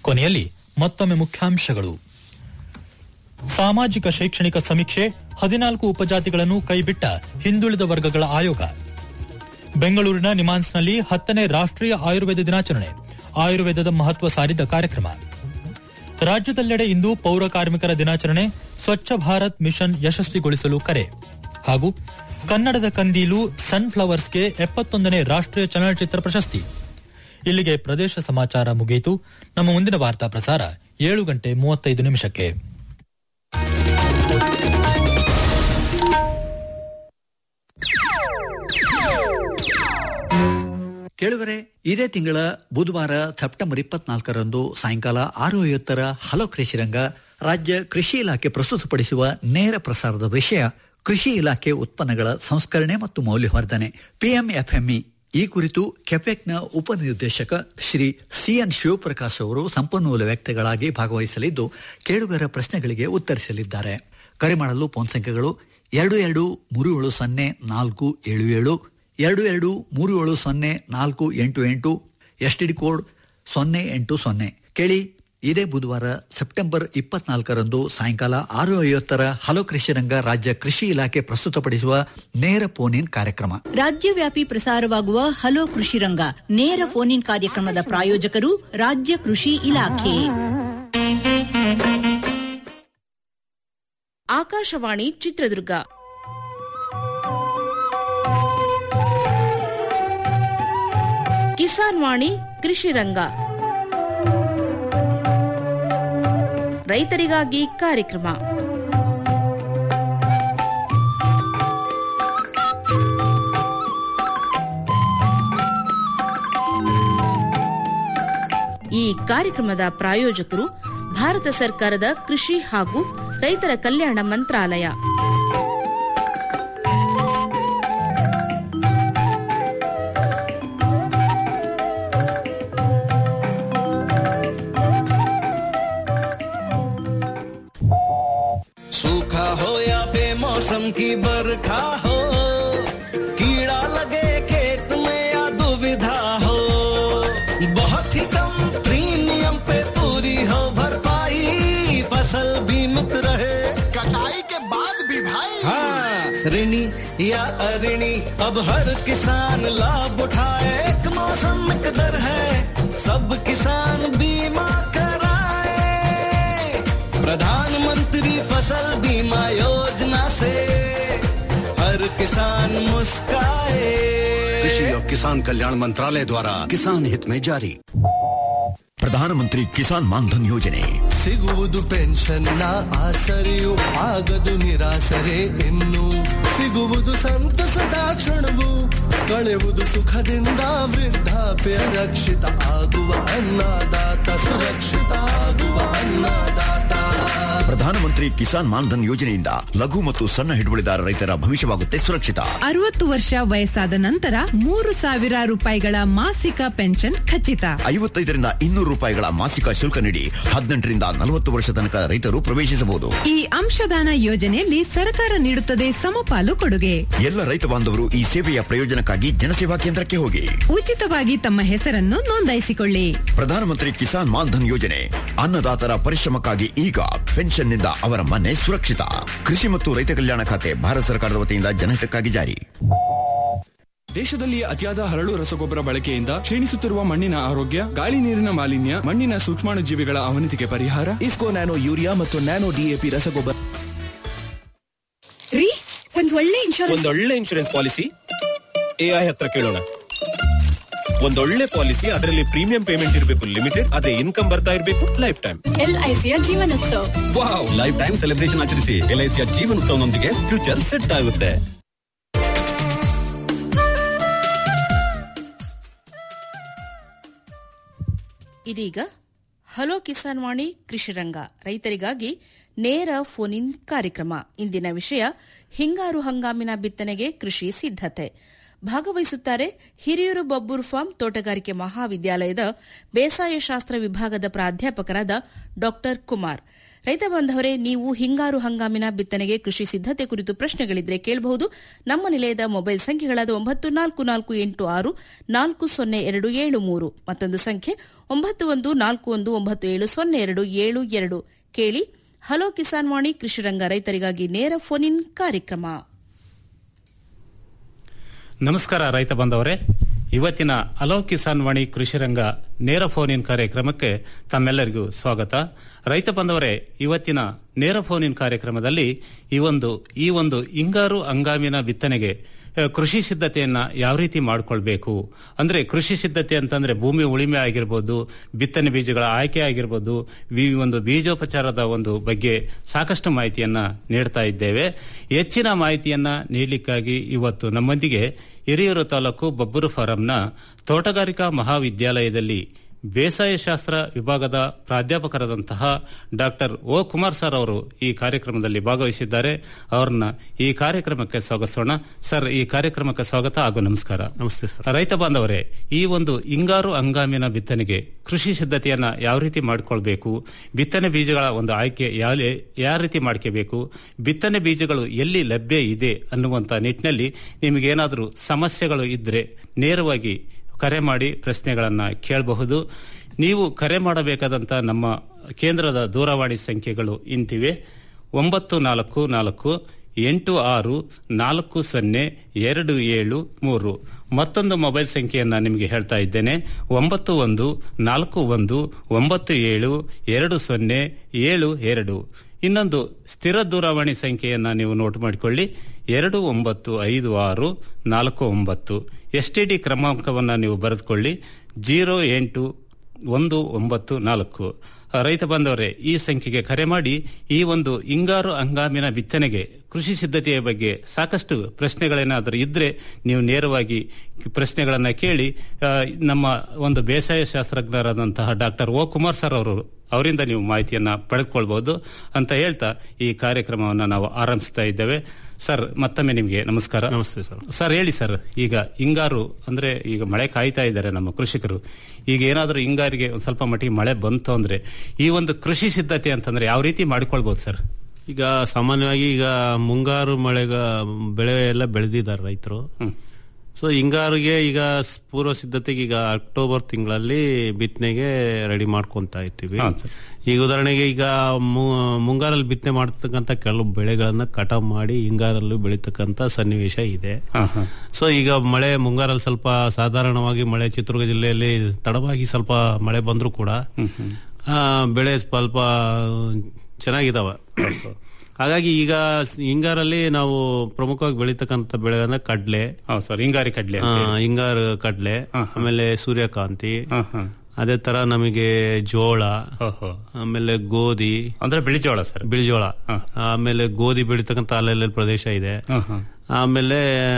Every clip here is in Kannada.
ಕೊನೆಯಲ್ಲಿ ಮತ್ತೊಮ್ಮೆ ಮುಖ್ಯಾಂಶಗಳು ಸಾಮಾಜಿಕ ಶೈಕ್ಷಣಿಕ ಸಮೀಕ್ಷೆ ಹದಿನಾಲ್ಕು ಉಪಜಾತಿಗಳನ್ನು ಕೈಬಿಟ್ಟ ಹಿಂದುಳಿದ ವರ್ಗಗಳ ಆಯೋಗ ಬೆಂಗಳೂರಿನ ನಿಮಾನ್ಸ್ನಲ್ಲಿ ಹತ್ತನೇ ರಾಷ್ಟ್ರೀಯ ಆಯುರ್ವೇದ ದಿನಾಚರಣೆ ಆಯುರ್ವೇದದ ಮಹತ್ವ ಸಾರಿದ ಕಾರ್ಯಕ್ರಮ ರಾಜ್ಯದೆಲ್ಲೆಡೆ ಇಂದು ಪೌರ ಕಾರ್ಮಿಕರ ದಿನಾಚರಣೆ ಸ್ವಚ್ಛ ಭಾರತ್ ಮಿಷನ್ ಯಶಸ್ವಿಗೊಳಿಸಲು ಕರೆ ಹಾಗೂ ಕನ್ನಡದ ಕಂದೀಲು ಸನ್ಫ್ಲವರ್ಸ್ಗೆ ಎಪ್ಪತ್ತೊಂದನೇ ರಾಷ್ಟ್ರೀಯ ಚಲನಚಿತ್ರ ಪ್ರಶಸ್ತಿ ಇಲ್ಲಿಗೆ ಪ್ರದೇಶ ಸಮಾಚಾರ ಮುಗಿಯಿತು ನಮ್ಮ ಮುಂದಿನ ವಾರ್ತಾ ಪ್ರಸಾರ ಏಳು ಗಂಟೆ ಮೂವತ್ತೈದು ನಿಮಿಷಕ್ಕೆ ಕೇಳುಗರೆ ಇದೇ ತಿಂಗಳ ಬುಧವಾರ ಸೆಪ್ಟೆಂಬರ್ ಇಪ್ಪತ್ನಾಲ್ಕರಂದು ಸಾಯಂಕಾಲ ಆರು ಐವತ್ತರ ಹಲೋ ಕೃಷಿರಂಗ ರಾಜ್ಯ ಕೃಷಿ ಇಲಾಖೆ ಪ್ರಸ್ತುತಪಡಿಸುವ ನೇರ ಪ್ರಸಾರದ ವಿಷಯ ಕೃಷಿ ಇಲಾಖೆ ಉತ್ಪನ್ನಗಳ ಸಂಸ್ಕರಣೆ ಮತ್ತು ಮೌಲ್ಯವರ್ಧನೆ ಪಿಎಂಎಫ್ಎಂಇ ಈ ಕುರಿತು ಕೆಪೆಕ್ನ ಉಪನಿರ್ದೇಶಕ ಶ್ರೀ ಸಿಎನ್ ಶಿವಪ್ರಕಾಶ್ ಅವರು ಸಂಪನ್ಮೂಲ ವ್ಯಕ್ತಿಗಳಾಗಿ ಭಾಗವಹಿಸಲಿದ್ದು ಕೇಳುಗರ ಪ್ರಶ್ನೆಗಳಿಗೆ ಉತ್ತರಿಸಲಿದ್ದಾರೆ ಕರೆ ಮಾಡಲು ಫೋನ್ ಸಂಖ್ಯೆಗಳು ಎರಡು ಎರಡು ಮೂರು ಏಳು ಸೊನ್ನೆ ನಾಲ್ಕು ಏಳು ಏಳು ಎರಡು ಎರಡು ಮೂರು ಏಳು ಸೊನ್ನೆ ನಾಲ್ಕು ಎಂಟು ಎಂಟು ಎಸ್ಟಿಡಿ ಕೋಡ್ ಸೊನ್ನೆ ಎಂಟು ಸೊನ್ನೆ ಕೇಳಿ ಇದೇ ಬುಧವಾರ ಸೆಪ್ಟೆಂಬರ್ ಇಪ್ಪತ್ನಾಲ್ಕರಂದು ಸಾಯಂಕಾಲ ಆರು ಐವತ್ತರ ಹಲೋ ಕೃಷಿರಂಗ ರಾಜ್ಯ ಕೃಷಿ ಇಲಾಖೆ ಪ್ರಸ್ತುತಪಡಿಸುವ ನೇರ ಫೋನ್ ಇನ್ ಕಾರ್ಯಕ್ರಮ ರಾಜ್ಯವ್ಯಾಪಿ ಪ್ರಸಾರವಾಗುವ ಹಲೋ ಕೃಷಿ ರಂಗ ನೇರ ಫೋನ್ ಇನ್ ಕಾರ್ಯಕ್ರಮದ ಪ್ರಾಯೋಜಕರು ರಾಜ್ಯ ಕೃಷಿ ಇಲಾಖೆ ಆಕಾಶವಾಣಿ ಚಿತ್ರದುರ್ಗ ಕಿಸಾನ್ ವಾಣಿ ಕೃಷಿ ರಂಗ ರೈತರಿಗಾಗಿ ಕಾರ್ಯಕ್ರಮ ಈ ಕಾರ್ಯಕ್ರಮದ ಪ್ರಾಯೋಜಕರು ಭಾರತ ಸರ್ಕಾರದ ಕೃಷಿ ಹಾಗೂ ರೈತರ ಕಲ್ಯಾಣ ಮಂತ್ರಾಲಯ सूखा हो या बेमौसम की बरखा हो कीड़ा लगे खेत में या दुविधा हो बहुत ही कम प्रीमियम पे पूरी हो भरपाई फसल बीमित रहे कटाई के बाद भी भाई हाँ ऋणी या अऋणी अब हर किसान लाभ उठाए एक मौसम कदर है सब किसान बीमा कराए प्रधानमंत्री फसल बीमा योजना से हर किसान मुस्काए कृषि और किसान कल्याण मंत्रालय द्वारा किसान हित में जारी ಪ್ರಧಾನಮಂತ್ರಿ ಕಿಸಾನ್ ಮಾನ್ಧನ್ ಯೋಜನೆ ಸಿಗುವುದು ಪೆನ್ಷನ್ನ ಆಸರೆಯು ಆಗದು ನಿರಾಸರೆ ಇನ್ನು ಸಿಗುವುದು ಸಂತಸದ ಕ್ಷಣವು ಕಳೆಯುವುದು ಸುಖದಿಂದ ವೃದ್ಧಾಪ್ಯ ರಕ್ಷಿತ ಆಗುವ ಅನ್ನದಾತ ಸುರಕ್ಷಿತ ಆಗುವ ಅನ್ನದಾತ ಪ್ರಧಾನಮಂತ್ರಿ ಕಿಸಾನ್ ಮಾನ್ಧನ್ ಯೋಜನೆಯಿಂದ ಲಘು ಮತ್ತು ಸಣ್ಣ ಹಿಡುವಳಿದಾರ ರೈತರ ಭವಿಷ್ಯವಾಗುತ್ತೆ ಸುರಕ್ಷಿತ ಅರವತ್ತು ವರ್ಷ ವಯಸ್ಸಾದ ನಂತರ ಮೂರು ಸಾವಿರ ರೂಪಾಯಿಗಳ ಮಾಸಿಕ ಪೆನ್ಷನ್ ಖಚಿತ ಐವತ್ತೈದರಿಂದ ಇನ್ನೂರು ರೂಪಾಯಿಗಳ ಮಾಸಿಕ ಶುಲ್ಕ ನೀಡಿ ಹದಿನೆಂಟರಿಂದ ನಲವತ್ತು ವರ್ಷ ತನಕ ರೈತರು ಪ್ರವೇಶಿಸಬಹುದು ಈ ಅಂಶದಾನ ಯೋಜನೆಯಲ್ಲಿ ಸರ್ಕಾರ ನೀಡುತ್ತದೆ ಸಮಪಾಲು ಕೊಡುಗೆ ಎಲ್ಲ ರೈತ ಬಾಂಧವರು ಈ ಸೇವೆಯ ಪ್ರಯೋಜನಕ್ಕಾಗಿ ಜನಸೇವಾ ಕೇಂದ್ರಕ್ಕೆ ಹೋಗಿ ಉಚಿತವಾಗಿ ತಮ್ಮ ಹೆಸರನ್ನು ನೋಂದಾಯಿಸಿಕೊಳ್ಳಿ ಪ್ರಧಾನಮಂತ್ರಿ ಕಿಸಾನ್ ಮಾನ್ಧನ್ ಯೋಜನೆ ಅನ್ನದಾತರ ಪರಿಶ್ರಮಕ್ಕಾಗಿ ಈಗ ಪೆನ್ಷನ್ನಿಂದ ಅವರ ಮನೆ ಸುರಕ್ಷಿತ ಕೃಷಿ ಮತ್ತು ರೈತ ಕಲ್ಯಾಣ ಖಾತೆ ಭಾರತ ಸರ್ಕಾರದ ವತಿಯಿಂದ ಜನಹಿತಕ್ಕಾಗಿ ಜಾರಿ ದೇಶದಲ್ಲಿ ಅತಿಯಾದ ಹರಳು ರಸಗೊಬ್ಬರ ಬಳಕೆಯಿಂದ ಕ್ಷೀಣಿಸುತ್ತಿರುವ ಮಣ್ಣಿನ ಆರೋಗ್ಯ ಗಾಳಿ ನೀರಿನ ಮಾಲಿನ್ಯ ಮಣ್ಣಿನ ಸೂಕ್ಷ್ಮಾಣು ಜೀವಿಗಳ ಅವನತಿಗೆ ಪರಿಹಾರ ಇಫ್ಕೋ ನ್ಯಾನೋ ಯೂರಿಯಾ ಮತ್ತು ನ್ಯಾನೋ ಡಿಎಪಿ ರಸಗೊಬ್ಬರ ರೀ ಒಂದ್ ಒಳ್ಳೆ ಇನ್ಶೂರೆನ್ಸ್ ಒಂದೊಳ್ಳೆ ಇನ್ಶೂರೆನ್ಸ್ ಪಾಲಿಸಿ ಎಐ ಹತ್ರ ಕೇಳೋಣ ಒಂದೊಳ್ಳೆ ಪಾಲಿಸಿ ಅದರಲ್ಲಿ ಪ್ರೀಮಿಯಂ ಪೇಮೆಂಟ್ ಇರಬೇಕು ಲಿಮಿಟೆಡ್ ಅದೇ ಇನ್ಕಮ್ ಬರ್ತಾ ಇರಬೇಕು ಲೈಫ್ ಟೈಮ್ ಎಲ್ಐಸಿಯ Jeevanotsava wow life time celebration ಆಚರಿಸಿ ಎಲ್ಐಸಿಯ ಜೀವನೋತ್ಸವನೊಂದಿಗೆ ಫ್ಯೂಚರ್ ಸೆಟ್ ಆಗುತ್ತೆ ಇದೀಗ ಹಲೋ ಕಿಸಾನ್ ವಾಣಿ ಕೃಷಿರಂಗ ರೈತರಿಗಾಗಿ ನೇರ ಫೋನ್ ಇನ್ ಕಾರ್ಯಕ್ರಮ ಇಂದಿನ ವಿಷಯ ಹಿಂಗಾರು ಹಂಗಾಮಿನ ಬಿತ್ತನೆಗೆ ಕೃಷಿ ಸಿದ್ಧತೆ ಭಾಗವಹಿಸುತ್ತಾರೆ ಹಿರಿಯೂರು ಬಬ್ಬೂರ್ ಫಾರ್ಮ್ ತೋಟಗಾರಿಕೆ ಮಹಾವಿದ್ಯಾಲಯದ ಬೇಸಾಯ ಶಾಸ್ತ್ರ ವಿಭಾಗದ ಪ್ರಾಧ್ಯಾಪಕರಾದ ಡಾ ಕುಮಾರ್ ರೈತ ಬಾಂಧವರೇ ನೀವು ಹಿಂಗಾರು ಹಂಗಾಮಿನ ಬಿತ್ತನೆಗೆ ಕೃಷಿ ಸಿದ್ಧತೆ ಕುರಿತು ಪ್ರಶ್ನೆಗಳಿದ್ರೆ ಕೇಳಬಹುದು ನಮ್ಮ ನಿಲಯದ ಮೊಬೈಲ್ ಸಂಖ್ಯೆಗಳಾದ ಒಂಬತ್ತು ನಾಲ್ಕು ನಾಲ್ಕು ಎಂಟು ಆರು ನಾಲ್ಕು ಸೊನ್ನೆ ಎರಡು ಏಳು ಮೂರು ಮತ್ತೊಂದು ಸಂಖ್ಯೆ ಒಂಬತ್ತು ಒಂದು ನಾಲ್ಕು ಒಂದು ಒಂಬತ್ತು ಏಳು ಸೊನ್ನೆ ಎರಡು ಏಳು ಎರಡು ಕೇಳಿ ಹಲೋ ಕಿಸಾನ್ ವಾಣಿ ಕೃಷಿರಂಗ ರೈತರಿಗಾಗಿ ನೇರ ಫೋನ್ ಇನ್ ಕಾರ್ಯಕ್ರಮ ನಮಸ್ಕಾರ ರೈತ ಬಂದವರೇ ಇವತ್ತಿನ ಅಲೋ ಕಿಸಾನ್ ವಾಣಿ ಕೃಷಿರಂಗ ನೇರ ಫೋನ್ ಇನ್ ಕಾರ್ಯಕ್ರಮಕ್ಕೆ ತಮ್ಮೆಲ್ಲರಿಗೂ ಸ್ವಾಗತ ರೈತ ಬಂದವರೇ ಇವತ್ತಿನ ನೇರ ಫೋನ್ ಇನ್ ಕಾರ್ಯಕ್ರಮದಲ್ಲಿ ಈ ಒಂದು ಈ ಒಂದು ಹಿಂಗಾರು ಹಂಗಾಮಿನ ಬಿತ್ತನೆಗೆ ಆ, ಕೃಷಿ ಸಿದ್ಧತೆಯನ್ನ ಯಾವ ರೀತಿ ಮಾಡ್ಕೊಳ್ಬೇಕು ಅಂದ್ರೆ ಕೃಷಿ ಸಿದ್ಧತೆ ಅಂತಂದ್ರೆ ಭೂಮಿ ಉಳಿಮೆ ಆಗಿರ್ಬೋದು ಬಿತ್ತನೆ ಬೀಜಗಳ ಆಯ್ಕೆ ಆಗಿರ್ಬೋದು ಈ ಒಂದು ಬೀಜೋಪಚಾರದ ಒಂದು ಬಗ್ಗೆ ಸಾಕಷ್ಟು ಮಾಹಿತಿಯನ್ನ ನೀಡ್ತಾ ಇದ್ದೇವೆ ಹೆಚ್ಚಿನ ಮಾಹಿತಿಯನ್ನ ನೀಡಲಿಕ್ಕಾಗಿ ಇವತ್ತು ನಮ್ಮೊಂದಿಗೆ ಹಿರಿಯೂರು ತಾಲೂಕು ಬಬ್ಬೂರು ಫಾರಂನ ತೋಟಗಾರಿಕಾ ಮಹಾವಿದ್ಯಾಲಯದಲ್ಲಿ ಬೇಸಾಯ ಶಾಸ್ತ್ರ ವಿಭಾಗದ ಪ್ರಾಧ್ಯಾಪಕರಾದಂತಹ ಡಾಕ್ಟರ್ ಓ ಕುಮಾರ್ ಸರ್ ಅವರು ಈ ಕಾರ್ಯಕ್ರಮದಲ್ಲಿ ಭಾಗವಹಿಸಿದ್ದಾರೆ ಅವರನ್ನ ಈ ಕಾರ್ಯಕ್ರಮಕ್ಕೆ ಸ್ವಾಗತಿಸೋಣ ಸರ್ ಈ ಕಾರ್ಯಕ್ರಮಕ್ಕೆ ಸ್ವಾಗತ ಹಾಗೂ ನಮಸ್ಕಾರ ನಮಸ್ತೆ ಸರ್ ರೈತ ಬಾಂಧವರೇ ಈ ಒಂದು ಹಿಂಗಾರು ಹಂಗಾಮಿನ ಬಿತ್ತನೆಗೆ ಕೃಷಿ ಸಿದ್ಧತೆಯನ್ನ ಯಾವ ರೀತಿ ಮಾಡಿಕೊಳ್ಬೇಕು ಬಿತ್ತನೆ ಬೀಜಗಳ ಒಂದು ಆಯ್ಕೆ ಯಾವ ಯಾವ ರೀತಿ ಮಾಡ್ಕೋಬೇಕು ಬಿತ್ತನೆ ಬೀಜಗಳು ಎಲ್ಲಿ ಲಭ್ಯ ಇದೆ ಅನ್ನುವಂತ ನಿಟ್ಟಿನಲ್ಲಿ ನಿಮಗೇನಾದರೂ ಸಮಸ್ಯೆಗಳು ಇದ್ರೆ ನೇರವಾಗಿ ಕರೆ ಮಾಡಿ ಪ್ರಶ್ನೆಗಳನ್ನ ಕೇಳಬಹುದು ನೀವು ಕರೆ ಮಾಡಬೇಕಾದಂತ ನಮ್ಮ ಕೇಂದ್ರದ ದೂರವಾಣಿ ಸಂಖ್ಯೆಗಳು ಇಂತಿವೆ ಒಂಬತ್ತು ನಾಲ್ಕು ನಾಲ್ಕು ಎಂಟು ಆರು ನಾಲ್ಕು ಸೊನ್ನೆ ಎರಡು ಏಳು ಮೂರು ಮತ್ತೊಂದು ಮೊಬೈಲ್ ಸಂಖ್ಯೆಯನ್ನ ನಿಮಗೆ ಹೇಳ್ತಾ ಇದ್ದೇನೆ ಒಂಬತ್ತು ಒಂದು ನಾಲ್ಕು ಒಂದು ಒಂಬತ್ತು ಏಳು ಎರಡು ಸೊನ್ನೆ ಏಳು ಎರಡು ಇನ್ನೊಂದು ಸ್ಥಿರ ದೂರವಾಣಿ ಸಂಖ್ಯೆಯನ್ನ ನೀವು ನೋಟ್ ಮಾಡಿಕೊಳ್ಳಿ ಎರಡು ಒಂಬತ್ತು ಐದು ಆರು ನಾಲ್ಕು ಒಂಬತ್ತು ಎಸ್ ಟಿ ಡಿ ಕ್ರಮಾಂಕವನ್ನು ನೀವು ಬರೆದುಕೊಳ್ಳಿ ಜೀರೋ ಎಂಟು ಒಂದು ಒಂಬತ್ತು ನಾಲ್ಕು ರೈತ ಬಂದವರೇ ಈ ಸಂಖ್ಯೆಗೆ ಕರೆ ಮಾಡಿ ಈ ಒಂದು ಹಿಂಗಾರು ಹಂಗಾಮಿನ ಬಿತ್ತನೆಗೆ ಕೃಷಿ ಸಿದ್ಧತೆಯ ಬಗ್ಗೆ ಸಾಕಷ್ಟು ಪ್ರಶ್ನೆಗಳೇನಾದರೂ ಇದ್ರೆ ನೀವು ನೇರವಾಗಿ ಪ್ರಶ್ನೆಗಳನ್ನ ಕೇಳಿ ಆ, ನಮ್ಮ ಒಂದು ಬೇಸಾಯ ಶಾಸ್ತ್ರಜ್ಞರಾದಂತಹ ಡಾಕ್ಟರ್ ಓ ಕುಮಾರ್ ಸರ್ ಅವರು ಅವರಿಂದ ನೀವು ಮಾಹಿತಿಯನ್ನ ಪಡೆದುಕೊಳ್ಬಹುದು ಅಂತ ಹೇಳ್ತಾ ಈ ಕಾರ್ಯಕ್ರಮವನ್ನು ನಾವು ಆರಂಭಿಸ್ತಾ ಇದ್ದೇವೆ ಸರ್ ಮತ್ತೊಮ್ಮೆ ನಿಮಗೆ ನಮಸ್ಕಾರ ನಮಸ್ತೆ ಸರ್ ಸರ್ ಹೇಳಿ ಸರ್ ಈಗ ಹಿಂಗಾರು ಅಂದ್ರೆ ಈಗ ಮಳೆ ಕಾಯ್ತಾ ಇದ್ದಾರೆ ನಮ್ಮ ಕೃಷಿಕರು ಈಗ ಏನಾದರೂ ಹಿಂಗಾರಿಗೆ ಒಂದು ಸ್ವಲ್ಪ ಮಟ್ಟಿಗೆ ಮಳೆ ಬಂತು ಅಂದ್ರೆ ಈ ಒಂದು ಕೃಷಿ ಸಿದ್ಧತೆ ಅಂತಂದ್ರೆ ಯಾವ ರೀತಿ ಮಾಡ್ಕೊಳ್ಬಹುದು ಸರ್ ಈಗ ಸಾಮಾನ್ಯವಾಗಿ ಈಗ ಮುಂಗಾರು ಮಳೆಗ ಬೆಳೆ ಎಲ್ಲ ಬೆಳೆದಿದ್ದಾರೆ ರೈತರು ಸೊ ಹಿಂಗಾರಿಗೆ ಈಗ ಸ್- ಪೂರ್ವ ಸಿದ್ಧತೆಗೆ ಈಗ ಅಕ್ಟೋಬರ್ ತಿಂಗಳಲ್ಲಿ ಬಿತ್ತನೆಗೆ ರೆಡಿ ಮಾಡ್ಕೊಂತ ಇರ್ತೀವಿ ಹಾ, ಸರ್. ಈಗ ಉದಾಹರಣೆಗೆ ಈಗ ಮು- ಮುಂಗಾರಲ್ಲಿ ಬಿತ್ತನೆ ಮಾಡ್ತಕ್ಕಂಥ ಕೆಲವು ಬೆಳೆಗಳನ್ನ ಕಟಾವ್ ಮಾಡಿ ಹಿಂಗಾರಲ್ಲೂ ಬೆಳೀತಕ್ಕಂಥ ಸನ್ನಿವೇಶ ಇದೆ ಸೊ ಈಗ ಮಳೆ ಮುಂಗಾರಲ್ಲಿ ಸ್ವಲ್ಪ ಸಾಧಾರಣವಾಗಿ ಮಳೆ ಚಿತ್ರದುರ್ಗ ಜಿಲ್ಲೆಯಲ್ಲಿ ತಡವಾಗಿ ಸ್ವಲ್ಪ ಮಳೆ ಬಂದರೂ ಕೂಡ ಆ, ಬೆಳೆ ಸ್ವಲ್ಪ ಚೆನ್ನಾಗಿದಾವ ಹಾಗಾಗಿ ಈಗ ಹಿಂಗಾರಲ್ಲಿ ನಾವು ಪ್ರಮುಖವಾಗಿ ಬೆಳೀತಕ್ಕಂಥ ಬೆಳೆ ಅಂದ್ರೆ ಕಡ್ಲೆ ಸರ್ ಹಿಂಗಾರಿ ಕಡ್ಲೆ ಅಂತ ಹೇಳಿ. ಹಿಂಗಾರು ಕಡ್ಲೆ ಆಮೇಲೆ ಸೂರ್ಯಕಾಂತಿ ಅದೇ ತರ ನಮಗೆ ಜೋಳ ಆಮೇಲೆ ಗೋಧಿ ಅಂದ್ರೆ ಬಿಳಿಜೋಳ ಸರ್ ಬಿಳಿಜೋಳ ಆಮೇಲೆ ಗೋಧಿ ಬೆಳೀತಕ್ಕಂಥ ಅಲ್ಲೆಲ್ಲ ಪ್ರದೇಶ ಇದೆ ಆಮೇಲೆ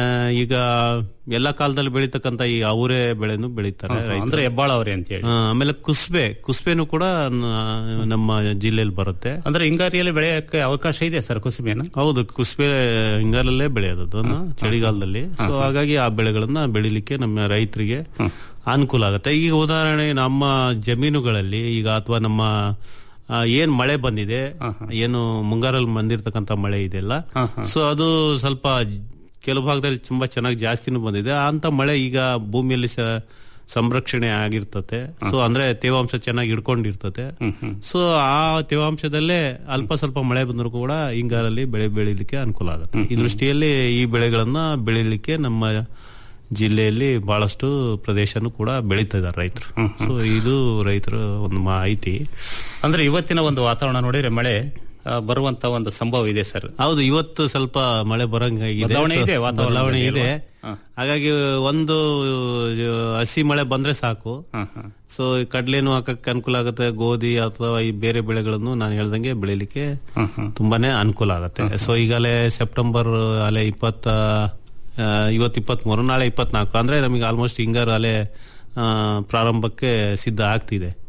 ಈಗ ಎಲ್ಲಾ ಕಾಲದಲ್ಲಿ ಬೆಳೀತಕ್ಕಂಥ ಈ ಅವರೇ ಬೆಳೆನು ಬೆಳೀತಾರೆ ರೈತರು. ಅಂದ್ರೆ ಹೆಬ್ಬಾಳ ಅವರೇ ಅಂತ ಹೇಳಿ ಆ, ಆಮೇಲೆ ಕುಸ್ಬೆ ಕುಸ್ಬೆನು ಕೂಡ ನ- ನಮ್ಮ ಜಿಲ್ಲೆಯಲ್ಲಿ ಬರುತ್ತೆ ಅಂದ್ರೆ ಹಿಂಗಾರಿಯಲ್ಲಿ ಬೆಳೆಯಕ್ಕೆ ಅವಕಾಶ ಇದೆ ಸರ್ ಕುಸುಮೆನ ಹೌದು ಕುಸ್ಬೆ ಹಿಂಗಾರಲ್ಲೇ ಬೆಳೆಯೋದು ಅದನ್ನ ಚಳಿಗಾಲದಲ್ಲಿ ಸೊ ಹಾಗಾಗಿ ಆ ಬೆಳೆಗಳನ್ನ ಬೆಳಿಲಿಕ್ಕೆ ನಮ್ಮ ರೈತರಿಗೆ ಅನುಕೂಲ ಆಗುತ್ತೆ ಈಗ ಉದಾಹರಣೆ ನಮ್ಮ ಜಮೀನುಗಳಲ್ಲಿ ಈಗ ಅಥವಾ ನಮ್ಮ ಆ, ಏನ್ ಮಳೆ ಬಂದಿದೆ ಏನು ಮುಂಗಾರಲ್ಲಿ ಬಂದಿರತಕ್ಕಂತ ಮಳೆ ಇದೆಯಲ್ಲ ಸೊ ಅದು ಸ್ವಲ್ಪ ಕೆಲವು ಭಾಗದಲ್ಲಿ ತುಂಬಾ ಚೆನ್ನಾಗಿ ಜಾಸ್ತಿನೂ ಬಂದಿದೆ ಅಂತ ಮಳೆ ಈಗ ಭೂಮಿಯಲ್ಲಿ ಸ ಸಂರಕ್ಷಣೆ ಆಗಿರ್ತತೆ ಸೊ ಅಂದ್ರೆ ತೇವಾಂಶ ಚೆನ್ನಾಗಿ ಹಿಡ್ಕೊಂಡಿರ್ತತೆ ಸೊ ಆ ತೇವಾಂಶದಲ್ಲೇ ಅಲ್ಪ ಸ್ವಲ್ಪ ಮಳೆ ಬಂದರೂ ಕೂಡ ಹಿಂಗಾರಲ್ಲಿ ಬೆಳೆ ಬೆಳಿಲಿಕ್ಕೆ ಅನುಕೂಲ ಆಗುತ್ತೆ ಈ ದೃಷ್ಟಿಯಲ್ಲಿ ಈ ಬೆಳೆಗಳನ್ನ ಬೆಳಿಲಿಕ್ಕೆ ನಮ್ಮ ಜಿಲ್ಲೆಯಲ್ಲಿ ಬಹಳಷ್ಟು ಪ್ರದೇಶನೂ ಕೂಡ ಬೆಳೀತಾ ಇದ್ದಾರೆ ರೈತರು ಸೊ ಇದು ರೈತರ ಒಂದು ಮಾಹಿತಿ ಅಂದ್ರೆ ಇವತ್ತಿನ ಒಂದು ವಾತಾವರಣ ನೋಡಿದ್ರೆ ಮಳೆ ಆ, ಬರುವಂತ ಒಂದು ಸಂಭವ ಇದೆ ಸರ್ ಹೌದು ಇವತ್ತು ಸ್ವಲ್ಪ ಮಳೆ ಬರಂಗಾಗಿದೆ ಬದಲಾವಣೆ ಇದೆ ಸೊ, ವಾತಾವರಣದಲ್ಲಿ ಬದಲಾವಣೆ ಇದೆ ಅಲ್ವಾ? ಹಾಗಾಗಿ ಒಂದು ಆ, ಹಸಿ ಮಳೆ ಬಂದ್ರೆ ಸಾಕು ಸೊ ಈ ಕಡ್ಲೆನು ಹಾಕಕ್ಕೆ ಅನುಕೂಲ ಆಗುತ್ತೆ ಗೋಧಿ ಅಥವಾ ಈ ಬೇರೆ ಬೆಳೆಗಳನ್ನು ನಾನು ಹೇಳ್ದಂಗೆ ಬೆಳಿಲಿಕ್ಕೆ ತುಂಬಾನೇ ಅನುಕೂಲ ಆಗುತ್ತೆ ಸೊ ಈಗಲೇ ಸೆಪ್ಟೆಂಬರ್ ಅಲೆ ಇಪ್ಪತ್ತ ಆ, ಇವತ್ತು ಇಪ್ಪತ್ತ್ ಮೂರು ನಾಳೆ ಇಪ್ಪತ್ನಾಲ್ಕು ಅಂದ್ರೆ ನಮಗೆ ಆಲ್ಮೋಸ್ಟ್ ಹಿಂಗಾರು ಅಲೆ ಆ, ಪ್ರಾರಂಭಕ್ಕೆ ಸಿದ್ಧ ಆಗ್ತಿದೆ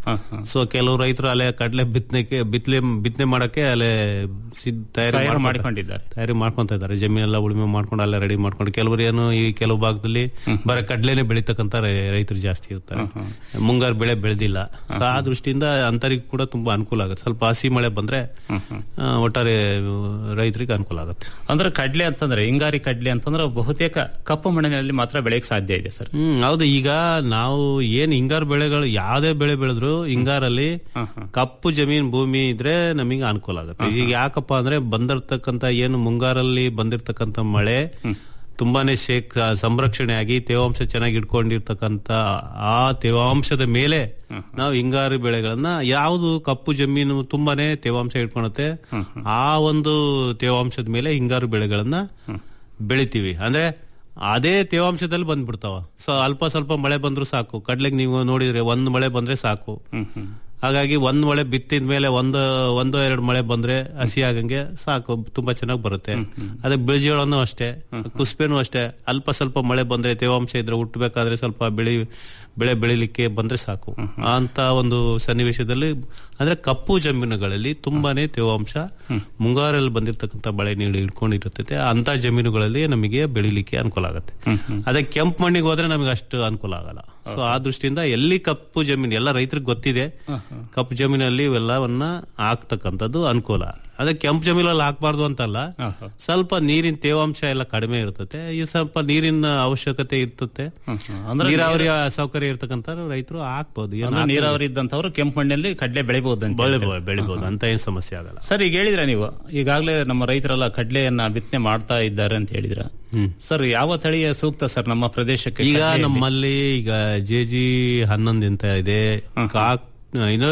ಸೊ ಕೆಲವು ರೈತರು ಅಲ್ಲೇ ಕಡಲೆ ಬಿತ್ತನೆಗೆ ಬಿತ್ತಲೆ ಬಿತ್ತನೆ ಮಾಡಕ್ಕೆ ಅಲ್ಲೇ ಸಿದ್ಧ ತಯಾರಿ ತಯಾರು ಮಾಡ್ಕೊಂತ- ಮಾಡ್ಕೊಂಡಿದ್ದಾರೆ. ತಯಾರಿ ಮಾಡ್ಕೊಂತ ಇದ್ದಾರೆ ಜಮೀನೆಲ್ಲ ಉಳುಮೆ ಮಾಡ್ಕೊಂಡು ಅಲ್ಲೇ ರೆಡಿ ಮಾಡ್ಕೊಂಡು ಕೆಲವರು ಏನು ಈ ಕೆಲವು ಭಾಗದಲ್ಲಿ ಬರೀ ಕಡ್ಲೆನೆ ಬೆಳೀತಕ್ಕಂತ ರೈ- ರೈತರು ಜಾಸ್ತಿ ಇರ್ತಾರೆ ಮುಂಗಾರು ಬೆಳೆ ಬೆಳೆದಿಲ್ಲ ಸೊ ಆ ದೃಷ್ಟಿಯಿಂದ ಅಂತರಿಗೂ ಕೂಡ ತುಂಬಾ ಅನುಕೂಲ ಆಗುತ್ತೆ ಸ್ವಲ್ಪ ಹಸಿ ಮಳೆ ಬಂದ್ರೆ ಆ, ಒಟ್ಟಾರೆ ರೈತರಿಗೆ ಅನುಕೂಲ ಆಗುತ್ತೆ ಅಂದ್ರೆ ಕಡ್ಲೆ ಅಂತಂದ್ರೆ ಹಿಂಗಾರಿ ಕಡ್ಲೆ ಅಂತಂದ್ರೆ ಬಹುತೇಕ ಕಪ್ಪು ಮಣ್ಣಿನಲ್ಲಿ ಮಾತ್ರ ಬೆಳೆಯಕ್ಕೆ ಸಾಧ್ಯ ಇದೆ ಸರ್ ಹ್ಮ್ ಹೌದು ಈಗ ನಾವು ಏನ್ ಹಿಂಗಾರು ಬೆಳೆಗಳು ಯಾವ್ದೇ ಬೆಳೆ ಬೆಳೆದ್ರು ಹಿಂಗಾರಲ್ಲಿ ಕಪ್ಪು ಜಮೀನ್ ಭೂಮಿ ಇದ್ರೆ ನಮಗೆ ಅನುಕೂಲ ಆಗುತ್ತೆ ಈಗ ಯಾಕಪ್ಪ ಅಂದ್ರೆ ಬಂದಿರ್ತಕ್ಕಂತ ಏನು ಮುಂಗಾರಲ್ಲಿ ಬಂದಿರ್ತಕ್ಕಂತ ಮಳೆ ತುಂಬಾನೇ ಶೇಕ್ ಸಂರಕ್ಷಣೆ ಆಗಿ ತೇವಾಂಶ ಚೆನ್ನಾಗಿ ಇಟ್ಕೊಂಡಿರ್ತಕ್ಕಂತ ಆ ತೇವಾಂಶದ ಮೇಲೆ ನಾವು ಹಿಂಗಾರು ಬೆಳೆಗಳನ್ನ ಯಾವುದು ಕಪ್ಪು ಜಮೀನು ತುಂಬಾನೇ ತೇವಾಂಶ ಇಟ್ಕೊಳುತ್ತೆ ಆ ಒಂದು ತೇವಾಂಶದ ಮೇಲೆ ಹಿಂಗಾರು ಬೆಳೆಗಳನ್ನ ಬೆಳಿತೀವಿ ಅಂದ್ರೆ ಅದೇ ತೇವಾಂಶದಲ್ಲಿ ಬಂದ್ಬಿಡ್ತಾವ ಸೊ ಅಲ್ಪ ಸ್ವಲ್ಪ ಮಳೆ ಬಂದ್ರು ಸಾಕು ಕಡ್ಲೆಗೆ ನೀವು ನೋಡಿದ್ರೆ ಒಂದ್ ಮಳೆ ಬಂದ್ರೆ ಸಾಕು ಹಾಗಾಗಿ ಒಂದ್ ಮಳೆ ಬಿತ್ತಿದ ಮೇಲೆ ಒಂದು ಒಂದು ಎರಡು ಮಳೆ ಬಂದ್ರೆ ಹಸಿ ಆಗಂಗೆ ಸಾಕು ತುಂಬಾ ಚೆನ್ನಾಗಿ ಬರುತ್ತೆ ಅದೇ ಬಿಳಿಜೋಳನು ಅಷ್ಟೇ ಕುಸ್ಬೆನೂ ಅಷ್ಟೇ ಅಲ್ಪ ಸ್ವಲ್ಪ ಮಳೆ ಬಂದ್ರೆ ತೇವಾಂಶ ಇದ್ರೆ ಹುಟ್ಟಬೇಕಾದ್ರೆ ಸ್ವಲ್ಪ ಬೆಳಿ ಬೆಳೆ ಬೆಳಿಲಿಕ್ಕೆ ಬಂದ್ರೆ ಸಾಕು ಅಂತ ಒಂದು ಸನ್ನಿವೇಶದಲ್ಲಿ ಅಂದ್ರೆ ಕಪ್ಪು ಜಮೀನುಗಳಲ್ಲಿ ತುಂಬಾನೇ ತೇವಾಂಶ ಮುಂಗಾರಲ್ಲಿ ಬಂದಿರತಕ್ಕಂತ ಮಳೆ ನೀರು ಇಟ್ಕೊಂಡಿರ್ತೈತೆ ಅಂತ ಜಮೀನುಗಳಲ್ಲಿ ನಮಗೆ ಬೆಳಿಲಿಕ್ಕೆ ಅನುಕೂಲ ಆಗುತ್ತೆ ಅದೇ ಕೆಂಪು ಮಣ್ಣಿಗೆ ಹೋದ್ರೆ ನಮಗೆ ಅಷ್ಟು ಅನುಕೂಲ ಆಗಲ್ಲ ಸೊ ಆ ದೃಷ್ಟಿಯಿಂದ ಎಲ್ಲಿ ಕಪ್ಪು ಜಮೀನು ಎಲ್ಲ ರೈತರಿಗೆ ಗೊತ್ತಿದೆ ಕಪ್ಪು ಜಮೀನಲ್ಲಿ ಇವೆಲ್ಲವನ್ನ ಹಾಕ್ತಕ್ಕಂಥದ್ದು ಅನುಕೂಲ ಅದೇ ಕೆಂಪು ಜಮೀನಲ್ಲಿ ಹಾಕ್ಬಾರ್ದು ಅಂತಲ್ಲ ಸ್ವಲ್ಪ ನೀರಿನ ತೇವಾಂಶ ಎಲ್ಲ ಕಡಿಮೆ ಇರ್ತತೆ ಈ ಸ್ವಲ್ಪ ನೀರಿನ ಅವಶ್ಯಕತೆ ಇರ್ತತೆ ಅಂದ್ರೆ ನೀರಾವರಿ ಸೌಕರ್ಯ ಇರ್ತಕ್ಕಂಥ ರೈತರು ಹಾಕ್ಬೋದು ಏನು ಅಂದ್ರೆ ನೀರಾವರಿ ಇದ್ದಂತವ್ರು ಕೆಂಪು ಮಣ್ಣಲ್ಲಿ ಕಡ್ಲೆ ಬೆಳಿಬಹುದು ಅಂತ ಬೆಳಿಬೋದು ಬೆಳಿಬೋದು ಅಂತ ಏನ್ ಸಮಸ್ಯೆ ಆಗಲ್ಲ ಸರ್ ಈಗ ಹೇಳಿದ್ರೆ ನೀವು ಈಗಾಗಲೇ ನಮ್ಮ ರೈತರೆಲ್ಲ ಕಡ್ಲೆಯನ್ನ ಬಿತ್ತನೆ ಮಾಡ್ತಾ ಇದ್ದಾರೆ ಅಂತ ಹೇಳಿದ್ರ ಸರ್ ಯಾವ ತಳಿಯ ಸೂಕ್ತ ಸರ್ ನಮ್ಮ ಪ್ರದೇಶಕ್ಕೆ ಈಗ ಕಡ್ಲೆಯಲ್ಲಿ? ನಮ್ಮಲ್ಲಿ ಈಗ ಜೆ ಜಿ ಹನ್ನೊಂದು ಅಂತ ಇದೆ ಕಾಕ್ ಇದು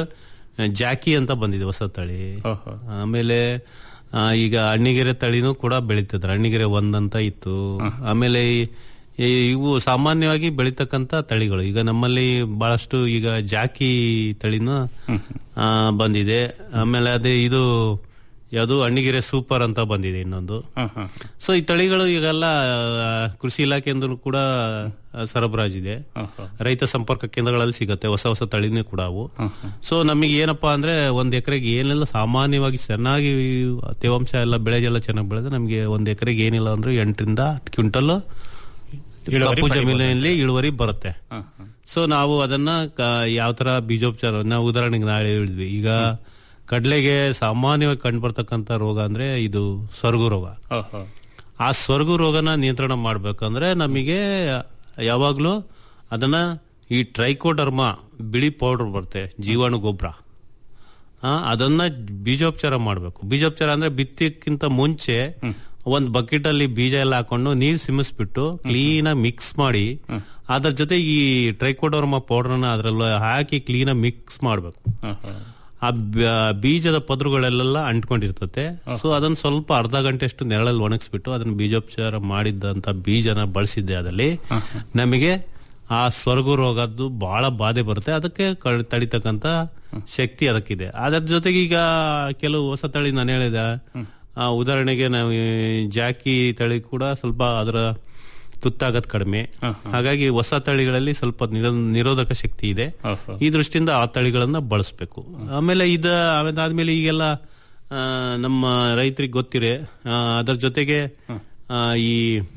ಜಾಕಿ ಅಂತ ಬಂದಿದೆ ಹೊಸ ತಳಿ ಆಮೇಲೆ ಆ, ಈಗ ಅಣ್ಣಿಗೆರೆ ತಳಿನೂ ಕೂಡ ಬೆಳೀತಿದ್ರು ಅಣ್ಣಿಗೆರೆ ಒಂದ್ ಅಂತ ಇತ್ತು ಆಮೇಲೆ ಈ- ಈ ಇವು ಸಾಮಾನ್ಯವಾಗಿ ಬೆಳೀತಕ್ಕಂತ ತಳಿಗಳು ಈಗ ನಮ್ಮಲ್ಲಿ ಬಹಳಷ್ಟು ಈಗ ಜಾಕಿ ತಳಿನೂ ಆ, ಬಂದಿದೆ ಆಮೇಲೆ ಅದೇ ಇದು ಯಾವುದು ಅಣ್ಣಿಗೆರೆ ಸೂಪರ್ ಅಂತ ಬಂದಿದೆ ಇನ್ನೊಂದು ಸೊ ಈ ತಳಿಗಳು ಈಗೆಲ್ಲ ಆ, ಕೃಷಿ ಇಲಾಖೆಯಿಂದ ಕೂಡ ಆ, ಸರಬರಾಜಿದೆ ರೈತ ಸಂಪರ್ಕ ಕೇಂದ್ರಗಳಲ್ಲಿ ಸಿಗತ್ತೆ ಹೊಸ ಹೊಸ ತಳಿನೇ ಕೂಡ ಅವು ಸೊ ನಮಗೆ ಏನಪ್ಪಾ ಅಂದ್ರೆ ಒಂದ್ ಎಕರೆಗೆ ಏನೆಲ್ಲ ಸಾಮಾನ್ಯವಾಗಿ ಚೆನ್ನಾಗಿ ತೇವಾಂಶ ಎಲ್ಲ ಬೆಳೆಗೆಲ್ಲ ಚೆನ್ನಾಗಿ ಬೆಳೆದ್ರೆ ನಮಗೆ ಒಂದ್ ಎಕರೆಗೆ ಏನಿಲ್ಲ ಅಂದ್ರೆ ಎಂಟರಿಂದ ಹತ್ತು ಕ್ವಿಂಟಲ್ ಇಳುವರಿ ಕಪ್ಪು ಪಡಿಬೋದು. ಜಮೀನಿನಲ್ಲಿ ಇಳುವರಿ ಬರುತ್ತೆ ಸೊ ನಾವು ಅದನ್ನ ಯಾವ ತರ ಬೀಜೋಪಚಾರ ನಾವು ಉದಾಹರಣೆಗೆ ನಾಳೆ ಹೇಳಿದ್ವಿ ಈಗ ಕಡ್ಲೆಗೆ ಸಾಮಾನ್ಯವಾಗಿ ಕಂಡುಬರ್ತಕ್ಕಂಥ ರೋಗ ಅಂದ್ರೆ ಇದು ಸ್ವರ್ಗು ರೋಗ ಆ ಸ್ವರ್ಗು ರೋಗನ ನಿಯಂತ್ರಣ ಮಾಡ್ಬೇಕಂದ್ರೆ ನಮಗೆ ಯಾವಾಗ್ಲೂ ಅದನ್ನ ಈ ಟ್ರೈಕೋಡರ್ಮಾ ಬಿಳಿ ಪೌಡರ್ ಬರುತ್ತೆ ಜೀವಾಣು ಗೊಬ್ಬರ ಆ, ಅದನ್ನ ಬೀಜೋಪಚಾರ ಮಾಡಬೇಕು ಬೀಜೋಪಚಾರ ಅಂದ್ರೆ ಬಿತ್ತಿಕ್ಕಿಂತ ಮುಂಚೆ ಒಂದ್ ಬಕೆಟ್ ಅಲ್ಲಿ ಬೀಜ ಎಲ್ಲ ಹಾಕೊಂಡು ನೀರ್ ಸಿಮಿಸ್ಬಿಟ್ಟು ಕ್ಲೀನ್ ಆಗಿ ಮಿಕ್ಸ್ ಮಾಡಿ ಅದ್ರ ಜೊತೆ ಈ ಟ್ರೈಕೋಡರ್ಮಾ ಪೌಡರ್ನ ಅದ್ರಲ್ಲಿ ಹಾಕಿ ಕ್ಲೀನ್ ಆಗಿ ಮಿಕ್ಸ್ ಮಾಡ್ಬೇಕು ಆ ಬ- ಬೀಜದ ಪದರುಗಳೆಲ್ಲ ಅಂಟ್ಕೊಂಡಿರ್ತತೆ ಸೊ ಅದನ್ನ ಸ್ವಲ್ಪ ಅರ್ಧ ಗಂಟೆ ಅಷ್ಟು ನೆರಳಲ್ಲಿ ಒಣಗಿಸ್ಬಿಟ್ಟು ಅದನ್ನ ಬೀಜೋಪಚಾರ ಮಾಡಿದ್ದಂತ ಬೀಜನ ಬಳಸಿದ್ದೆ ಅದಲ್ಲಿ ನಮಗೆ ಆ ಸ್ವರ್ಗು ರೋಗದ್ದು ಬಹಳ ಬಾಧೆ ಬರುತ್ತೆ ಅದಕ್ಕೆ ಕ- ತಡಿತಕ್ಕಂತ ಶಕ್ತಿ ಅದಕ್ಕಿದೆ ಅದರ ಜೊತೆಗೆ ಈಗ ಕೆಲವು ಹೊಸ ತಳಿ ನಾನು ಹೇಳಿದೆ ಆ, ಉದಾಹರಣೆಗೆ ನಾವು ಈ ಜಾಕಿ ತಳಿ ಕೂಡ ಸ್ವಲ್ಪ ಅದರ ತುತ್ತಾಗದ್ ಕಡಿಮೆ ಹಾಗಾಗಿ ಹೊಸ ತಳಿಗಳಲ್ಲಿ ಸ್ವಲ್ಪ ನಿರೋ- ನಿರೋಧಕ ಶಕ್ತಿ ಇದೆ ಈ ದೃಷ್ಟಿಯಿಂದ ಆ ತಳಿಗಳನ್ನ ಬಳಸಬೇಕು ಆಮೇಲೆ ಇದ ಅದಾದ್ಮೇಲೆ ಈಗೆಲ್ಲ ಆ, ನಮ್ಮ ರೈತರಿಗೆ ಗೊತ್ತಿರೆ ಆ, ಅದರ ಜೊತೆಗೆ ಆ, ಈ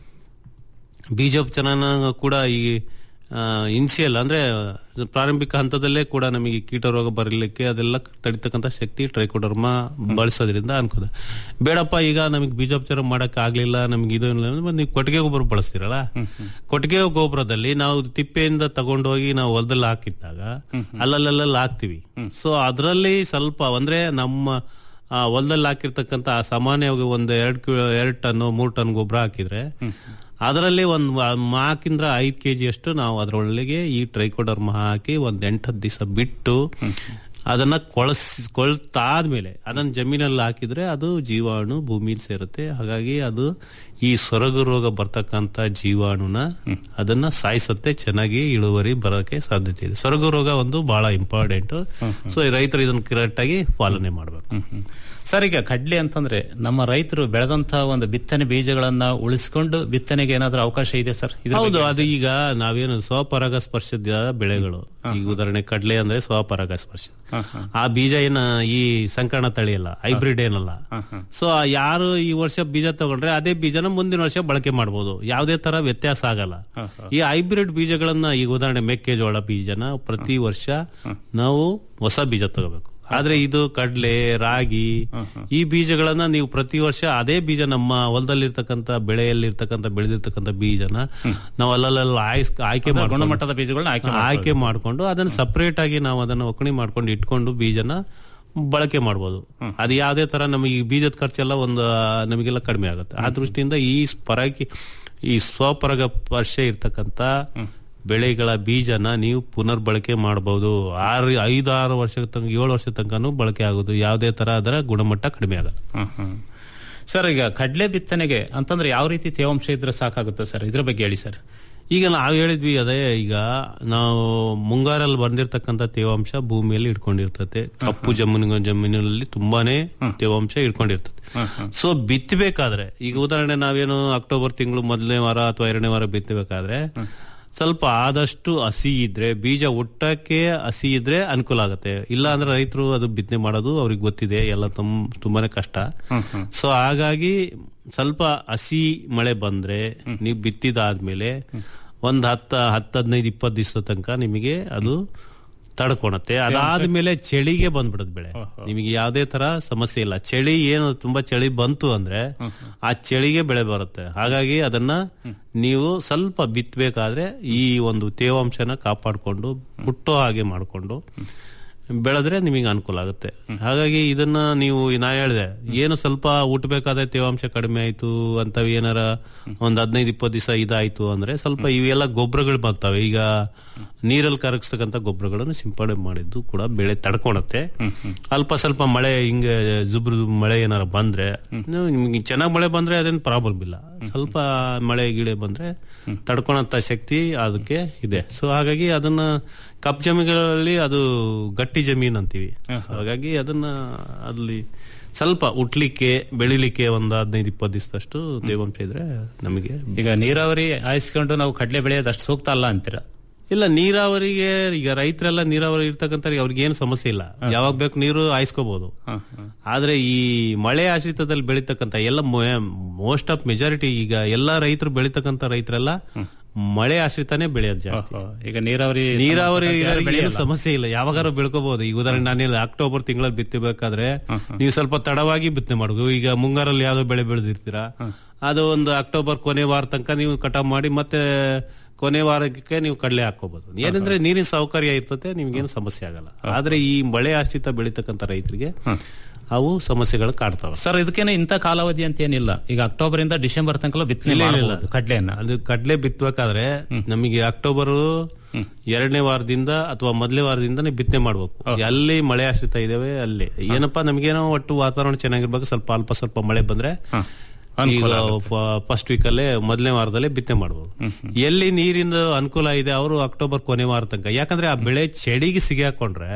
ಬೀಜೋಪಚಾರನ ಕೂಡ ಈ ಇನ್ಸಿಯಲ್ ಅಂದ್ರೆ ಪ್ರಾರಂಭಿಕ ಹಂತದಲ್ಲೇ ಕೂಡ ನಮಗೆ ಕೀಟ ರೋಗ ಬರಲಿಕ್ಕೆ ಅದೆಲ್ಲ ತಡಿತಕ್ಕಂತ ಶಕ್ತಿ ಟ್ರೈಕೋಡರ್ಮಾ ಬಳಸೋದ್ರಿಂದ ಅನ್ಕೋದ ಬೇಡಪ್ಪ ಈಗ ನಮಗೆ ಬೀಜೋಪಚಾರ ಮಾಡಕ್ ಆಗ್ಲಿಲ್ಲ ನಮ್ಗೆ ಇದು ಇಲ್ಲ ಅಂದ್ರೆ ನೀವು ಕೊಟ್ಟಿಗೆ ಗೊಬ್ಬರ ಬಳಸ್ತೀರಲ್ಲ ಕೊಟ್ಟಿಗೆ ಗೊಬ್ಬರದಲ್ಲಿ ನಾವು ತಿಪ್ಪೆಯಿಂದ ತಗೊಂಡೋಗಿ ನಾವು ಹೊಲದಲ್ಲಿ ಹಾಕಿದ್ದಾಗ ಅಲ್ಲಲ್ಲೆಲ್ಲ ಹಾಕ್ತಿವಿ ಸೊ ಅದರಲ್ಲಿ ಸ್ವಲ್ಪ ಅಂದ್ರೆ ನಮ್ಮ ಆ ಹೊಲದಲ್ಲಿ ಹಾಕಿರ್ತಕ್ಕಂತ ಆ ಸಾಮಾನ್ಯವಾಗಿ ಒಂದು ಎರಡ್ ಎರಡ್ ಟನ್ ಮೂರ್ ಟನ್ ಗೊಬ್ಬರ ಹಾಕಿದ್ರೆ ಅದರಲ್ಲಿ ಒಂದ್ ನಾಲ್ಕಿಂದ ಐದ್ ಕೆಜಿ ಅಷ್ಟು ನಾವು ಅದರೊಳಗೆ ಈ ಟ್ರೈಕೋಡರ್ಮ ಹಾಕಿ ಒಂದ್ ಎಂಟತ್ತು ದಿವಸ ಬಿಟ್ಟು ಅದನ್ನ ಕೊಳಸ್ ಕೊಳ್ತಾದ್ಮೇಲೆ ಅದನ್ನ ಜಮೀನಲ್ಲಿ ಹಾಕಿದ್ರೆ ಅದು ಜೀವಾಣು ಭೂಮಿಲಿ ಸೇರುತ್ತೆ ಹಾಗಾಗಿ ಅದು ಈ ಸೊರಗು ರೋಗ ಬರ್ತಕ್ಕಂತ ಜೀವಾಣುನ ಅದನ್ನ ಸಾಯಿಸುತ್ತೆ ಚೆನ್ನಾಗಿ ಇಳುವರಿ ಬರೋಕೆ ಸಾಧ್ಯತೆ ಇದೆ ಸೊರಗು ರೋಗ ಒಂದು ಬಹಳ ಇಂಪಾರ್ಟೆಂಟ್ ಸೊ ರೈತರು ಇದನ್ನ ಕರೆಕ್ಟ್ ಆಗಿ ಪಾಲನೆ ಮಾಡಬೇಕು ಸರ್ ಈಗ ಕಡ್ಲೆ ಅಂತಂದ್ರೆ ನಮ್ಮ ರೈತರು ಬೆಳೆದಂತಹ ಒಂದು ಬಿತ್ತನೆ ಬೀಜಗಳನ್ನ ಉಳಿಸಿಕೊಂಡು ಬಿತ್ತನೆಗೆ ಏನಾದ್ರೂ ಅವಕಾಶ ಇದೆ ಸರ್ ಇದ್ರ ಹೌದು ಬಗ್ಗೆ ಅದು ಈಗ ನಾವೇನು ಸ್ವಪರಾಗ ಸ್ಪರ್ಶದ ಬೆಳೆಗಳು ಈಗ ಉದಾಹರಣೆ ಕಡಲೆ ಅಂದ್ರೆ ಸ್ವಪರಾಗಸ್ಪರ್ಶ ಆ ಬೀಜ ಏನ ಈ ಸಂಕರಣ ತಳಿ ಅಲ್ಲ ಹೈಬ್ರಿಡ್ ಏನಲ್ಲ ಸೊ ಯಾರು ಈ ವರ್ಷ ಬೀಜ ತಗೊಂಡ್ರೆ ಅದೇ ಬೀಜನ ಮುಂದಿನ ವರ್ಷ ಬಳಕೆ ಮಾಡಬಹುದು ಯಾವುದೇ ತರ ವ್ಯತ್ಯಾಸ ಆಗಲ್ಲ ಈ ಹೈಬ್ರಿಡ್ ಬೀಜಗಳನ್ನ ಈಗ ಉದಾಹರಣೆ ಮೆಕ್ಕೆಜೋಳ ಬೀಜನ ಪ್ರತಿ ವರ್ಷ ನಾವು ಹೊಸ ಬೀಜ ತಗೋಬೇಕು ಆದ್ರೆ ಇದು ಕಡ್ಲೆ ರಾಗಿ ಈ ಬೀಜಗಳನ್ನ ನೀವು ಪ್ರತಿ ವರ್ಷ ಅದೇ ಬೀಜ ನಮ್ಮ ಹೊಲದಲ್ಲಿರ್ತಕ್ಕಂಥ ಬೆಳೆಯಲ್ಲಿರ್ತಕ್ಕಂಥ ಬೆಳೆದಿರ್ತಕ್ಕಂಥ ಬೀಜನ ನಾವು ಅಲ್ಲಲ್ಲ ಆಯ್ಕೆ ಅಂದ್ರೆ ಮಾಡ್ಕೊಂಡು- ಗುಣಮಟ್ಟದ ಬೀಜಗಳನ್ನ ಆಯ್ಕೆ ಮಾಡ್ಕೊಳ್ಳೋದು. ಆಯ್ಕೆ ಮಾಡ್ಕೊಂಡು ಅದನ್ನ ಸಪರೇಟ್ ಆಗಿ ನಾವು ಅದನ್ನ ಒಕ್ಕಣೆ ಮಾಡ್ಕೊಂಡು ಇಟ್ಕೊಂಡು ಬೀಜನ ಬಳಕೆ ಮಾಡ್ಬೋದು ಅದು ಯಾವುದೇ ತರ ನಮಗೆ ಈ ಬೀಜದ ಖರ್ಚೆಲ್ಲ ಒಂದು ನಮಗೆಲ್ಲ ಕಡಿಮೆ ಆಗುತ್ತೆ ಆ ದೃಷ್ಟಿಯಿಂದ ಈ ಪರಾಗಿ ಈ ಸ್ವಪರಾಗ ಸ್ಪರ್ಶ ಇರ್ತಕ್ಕಂಥ ಬೆಳೆಗಳ ಬೀಜನ ನೀವು ಪುನರ್ ಬಳಕೆ ಮಾಡಬಹುದು ಆರು ಐದು ಆರು ವರ್ಷದ ತನಕ ಏಳು ವರ್ಷದ ತನಕನೂ ಬಳಕೆ ಆಗೋದು ಯಾವುದೇ ತರ ಅದರ ಗುಣಮಟ್ಟ ಕಡಿಮೆ ಆಗಲ್ಲ ಸರ್ ಈಗ ಕಡ್ಲೆ ಬಿತ್ತನೆಗೆ ಅಂತಂದ್ರೆ ಯಾವ ರೀತಿ ತೇವಾಂಶ ಇದ್ರೆ ಸಾಕಾಗುತ್ತೆ ಸರ್ ಇದ್ರ ಬಗ್ಗೆ ಹೇಳಿ ಸರ್ ಈಗ ನಾವು ಹೇಳಿದ್ವಿ ಅದೇ ಈಗ ನಾವು ಮುಂಗಾರಲ್ಲಿ ಬಂದಿರತಕ್ಕಂತ ತೇವಾಂಶ ಭೂಮಿಯಲ್ಲಿ ಇಟ್ಕೊಂಡಿರ್ತದೆ ಕಪ್ಪು ಜಮೀನು ಜಮೀನಲ್ಲಿ ತುಂಬಾನೇ ತೇವಾಂಶ ಇಟ್ಕೊಂಡಿರ್ತದೆ ಸೊ ಬಿತ್ತಬೇಕಾದ್ರೆ ಈಗ ಉದಾಹರಣೆ ನಾವೇನು ಅಕ್ಟೋಬರ್ ತಿಂಗಳು ಮೊದಲನೇ ವಾರ ಅಥವಾ ಎರಡನೇ ವಾರ ಬಿತ್ತಬೇಕಾದ್ರೆ ಸ್ವಲ್ಪ ಆದಷ್ಟು ಹಸಿ ಇದ್ರೆ ಬೀಜ ಹುಟ್ಟಕ್ಕೆ ಹಸಿ ಇದ್ರೆ ಅನುಕೂಲ ಆಗುತ್ತೆ ಇಲ್ಲ ಅಂದ್ರೆ ರೈತರು ಅದು ಬಿತ್ತನೆ ಮಾಡೋದು ಅವ್ರಿಗೆ ಗೊತ್ತಿದೆ ಎಲ್ಲ ತುಂ ತುಂಬಾನೇ ಕಷ್ಟ ಸೊ ಹಾಗಾಗಿ ಸ್ವಲ್ಪ ಹಸಿ ಮಳೆ ಬಂದ್ರೆ ನೀವು ಬಿತ್ತಿದಾದ್ಮೇಲೆ ಒಂದ್ ಹತ್ತ ಹತ್ತು ಹದಿನೈದು ಇಪ್ಪತ್ತು ದಿವಸದ ತನಕ ನಿಮಗೆ ಅದು ತಡ್ಕೊಳತ್ತೆ ಅದಾದ್ಮೇಲೆ ಚಳಿಗೆ ಬಂದ್ಬಿಡುತ್ತೆ ಬೆಳೆ ನಿಮಗೆ ಯಾವುದೇ ತರ ಸಮಸ್ಯೆ ಇಲ್ಲ ಚಳಿ ಏನು ತುಂಬಾ ಚಳಿ ಬಂತು ಅಂದ್ರೆ ಆ ಚಳಿಗೆ ಬೆಳೆ ಬರುತ್ತೆ ಹಾಗಾಗಿ ಅದನ್ನ ನೀವು ಸ್ವಲ್ಪ ಬಿತ್ತಬೇಕಾದ್ರೆ ಈ ಒಂದು ತೇವಾಂಶನ ಕಾಪಾಡಿಕೊಂಡು ಹುಟ್ಟೋ ಹಾಗೆ ಮಾಡಿಕೊಂಡು ಬೆಳೆದ್ರೆ ನಿಮಗೆ ಅನುಕೂಲ ಆಗುತ್ತೆ ಹಾಗಾಗಿ ಇದನ್ನ ನೀವು ನಾ ಹೇಳಿದೆ ಏನು ಸ್ವಲ್ಪ ಹುಟ್ಟಬೇಕಾದ್ರೆ ತೇವಾಂಶ ಕಡಿಮೆ ಆಯ್ತು ಅಂತ ಏನಾರ ಒಂದ್ ಹದಿನೈದು ಇಪ್ಪತ್ತು ದಿವಸ ಇದಾಯ್ತು ಅಂದ್ರೆ ಸ್ವಲ್ಪ ಇವೆಲ್ಲ ಗೊಬ್ಬರಗಳು ಬರ್ತವೆ ಈಗ ನೀರಲ್ಲಿ ಕರಗಿಸ್ತಕ್ಕಂಥ ಗೊಬ್ಬರಗಳನ್ನು ಸಿಂಪಡಣೆ ಮಾಡಿದ್ದು ಕೂಡ ಬೆಳೆ ತಡ್ಕೊಳತ್ತೆ ಅಲ್ಪ ಸ್ವಲ್ಪ ಮಳೆ ಹಿಂಗೆ ಜುಬ್ರು ಮಳೆ ಏನಾರ ಬಂದ್ರೆ ನೀವು- ನಿಮ್ಗೆ ಚೆನ್ನಾಗಿ ಮಳೆ ಬಂದ್ರೆ ಅದೇನು ಪ್ರಾಬ್ಲಮ್ ಇಲ್ಲ ಸ್ವಲ್ಪ ಮಳೆ ಗಿಳೆ ಬಂದ್ರೆ ತಡ್ಕೊಳಂತ ಶಕ್ತಿ ಅದಕ್ಕೆ ಇದೆ ಸೊ ಹಾಗಾಗಿ ಅದನ್ನ ಕಪ್ ಜಮೀನುಗಳಲ್ಲಿ ಅದು ಗಟ್ಟಿ ಜಮೀನ್ ಅಂತೀವಿ So ಹಾಗಾಗಿ ಅದನ್ನ ಅಲ್ಲಿ ಸ್ವಲ್ಪ ಉಟ್ಲಿಕ್ಕೆ ಬೆಳಿಲಿಕ್ಕೆ ಒಂದು ಹದಿನೈದು ಇಪ್ಪತ್ತು ದಿವಸದಷ್ಟು ತೇವಾಂಶ ಇದ್ರೆ ನಮಗೆ ಈಗ ನೀರಾವರಿ ಆಯಿಸ್ಕೊಂಡು ನಾವು ಕಡ್ಲೆ ಬೆಳೆಯೋದು ಅಷ್ಟು ಸೂಕ್ತ ಅಲ್ಲ ಅಂತೀರಾ ಇಲ್ಲ ನೀರಾವರಿಗೆ ಈಗ ರೈತರೆಲ್ಲ ನೀರಾವರಿ ಇರ್ತಕ್ಕಂಥ ಅವ್ರಿಗೆ ಏನು ಸಮಸ್ಯೆ ಇಲ್ಲ ಯಾವಾಗ ಬೇಕು ನೀರು ಹಾಯಿಸ್ಕೋಬಹುದು ಆದ್ರೆ ಈ ಮಳೆ ಆಶ್ರಿತದಲ್ಲಿ ಬೆಳೀತಕ್ಕಂಥ ಎಲ್ಲ ಮೋಸ್ಟ್ ಆಫ್ ಮೆಜಾರಿಟಿ ಈಗ ಎಲ್ಲಾ ರೈತರು ಬೆಳೀತಕ್ಕಂಥ ರೈತರೆಲ್ಲ ಮಳೆ ಆಶ್ರಿತನೇ ಬೆಳೆಯೋದು ಜಾಸ್ತಿ ಈಗ ನೀರಾವರಿ ನೀರಾವರಿ ಸಂಬಂಧಪಟ್ಟ ಯಾರು ಏನು ಬೆಳೆಯಲ್ಲ. ಸಮಸ್ಯೆ ಇಲ್ಲ ಯಾವಾಗಾರು ಬೆಳ್ಕೋಬಹುದು ಈಗ ಉದಾಹರಣೆ ನಾನು ಹೇಳಿದೆ ಅಕ್ಟೋಬರ್ ತಿಂಗಳಲ್ಲಿ ಬಿತ್ತಬೇಕಾದ್ರೆ ನೀವು ಸ್ವಲ್ಪ ತಡವಾಗಿ ಬಿತ್ತನೆ ಮಾಡಬೇಕು ಈಗ ಮುಂಗಾರಲ್ಲಿ ಯಾವ್ದೋ ಬೆಳೆ ಬೆಳೆದಿರ್ತೀರಾ ಅದು ಒಂದು ಅಕ್ಟೋಬರ್ ಕೊನೆ ವಾರ ತನಕ ನೀವು ಕಟಾವ್ ಮಾಡಿ ಮತ್ತೆ ಕೊನೆ ವಾರಕ್ಕೆ ನೀವು ಕಡಲೆ ಹಾಕೋಬಹುದು ಏನಂದ್ರೆ ನೀರಿನ ಸೌಕರ್ಯ ಇರ್ತದೆ ನಿಮ್ಗೇನು ಸಮಸ್ಯೆ ಆಗಲ್ಲ ಆದ್ರೆ ಈ ಮಳೆ ಆಶ್ರಿತ ಬೆಳೀತಕ್ಕಂಥ ರೈತರಿಗೆ ಅವು ಸಮಸ್ಯೆಗಳು ಕಾಡ್ತಾವೆ ಸರ್ ಇದಕ್ಕೇನೆ ಇಂಥ ಕಾಲಾವಧಿ ಅಂತ ಏನಿಲ್ಲ ಈಗ ಅಕ್ಟೋಬರ್ ಇಂದ ಡಿಸೆಂಬರ್ ತನಕ ಬಿತ್ತನೆ ಇಲ್ಲ, ಇಲ್ಲ, ಇಲ್ಲ. ಮಾಡಬಹುದು ಕಡ್ಲೆಯನ್ನ ಅದು ಕಡ್ಲೆ ಬಿತ್ತಬೇಕಾದ್ರೆ ನಮಗೆ ಅಕ್ಟೋಬರ್ ಎರಡನೇ ವಾರದಿಂದ ಅಥವಾ ಮೊದಲನೇ ವಾರದಿಂದನೇ ಬಿತ್ತನೆ ಮಾಡ್ಬೇಕು ಎಲ್ಲಿ ಮಳೆ ಆಶ್ರಿತ ಇದಾವೆ ಅಲ್ಲಿ ಏನಪ್ಪಾ ನಮಗೇನೋ ಒಟ್ಟು ವಾತಾವರಣ ಚೆನ್ನಾಗಿರ್ಬೇಕು ಸ್ವಲ್ಪ ಅಲ್ಪ ಸ್ವಲ್ಪ ಮಳೆ ಬಂದ್ರೆ ಈಗ ಫಸ್ಟ್ ವೀಕ್ ಅಲ್ಲೇ ಮೊದಲನೇ ವಾರದಲ್ಲೇ ಬಿತ್ತನೆ ಮಾಡಬಹುದು ಎಲ್ಲಿ ನೀರಿಂದ ಅನುಕೂಲ ಇದೆ ಅವರು ಅಕ್ಟೋಬರ್ ಕೊನೆ ವಾರ ತನಕ ಯಾಕಂದ್ರೆ ಆ ಬೆಳೆ ಚಳಿಗೆ ಸಿಗಾಕೊಂಡ್ರೆ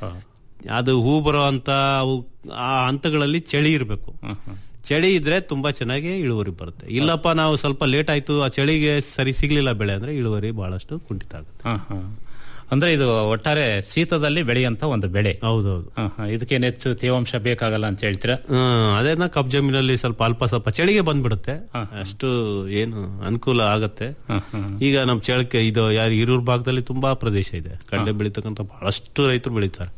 ಅದು ಹೂ ಬರೋ ಅಂತ ಅವು ಆ ಹಂತಗಳಲ್ಲಿ ಚಳಿ ಇರಬೇಕು ಚಳಿ ಇದ್ರೆ ತುಂಬಾ ಚೆನ್ನಾಗಿ ಇಳುವರಿ ಬರುತ್ತೆ ಇಲ್ಲಪ್ಪ ನಾವು ಸ್ವಲ್ಪ ಲೇಟ್ ಆಯ್ತು ಆ ಚಳಿಗೆ ಸರಿ ಸಿಗ್ಲಿಲ್ಲ ಬೆಳೆ ಅಂದ್ರೆ ಇಳುವರಿ ಬಹಳಷ್ಟು ಕುಂಠಿತ ಆಗುತ್ತೆ ಅಂದ್ರೆ ಇದು ಒಟ್ಟಾರೆ ಶೀತದಲ್ಲಿ ಬೆಳೆಯಂತ ಒಂದು ಬೆಳೆ ಹೌದೌದು ಇದಕ್ಕೇನು ಹೆಚ್ಚು ತೇವಾಂಶ ಬೇಕಾಗಲ್ಲ ಅಂತ ಹೇಳ್ತೀರಾ ಹ್ಮ್ ಅದೇನ ಕಪ್ ಜಮೀನಲ್ಲಿ ಸ್ವಲ್ಪ ಅಲ್ಪ ಸ್ವಲ್ಪ ಚಳಿಗೆ ಬಂದ್ಬಿಡುತ್ತೆ ಅಷ್ಟು ಏನು ಅನುಕೂಲ ಆಗತ್ತೆ ಈಗ ನಮ್ ಚಳಕೆ ಇದು ಯಾರು ಹಿರೂರ್ ಭಾಗದಲ್ಲಿ ತುಂಬಾ ಪ್ರದೇಶ ಇದೆ ಕಡ್ಲೆ ಬೆಳೀತಕ್ಕಂಥ ಬಹಳಷ್ಟು ರೈತರು ಬೆಳೀತಾರೆ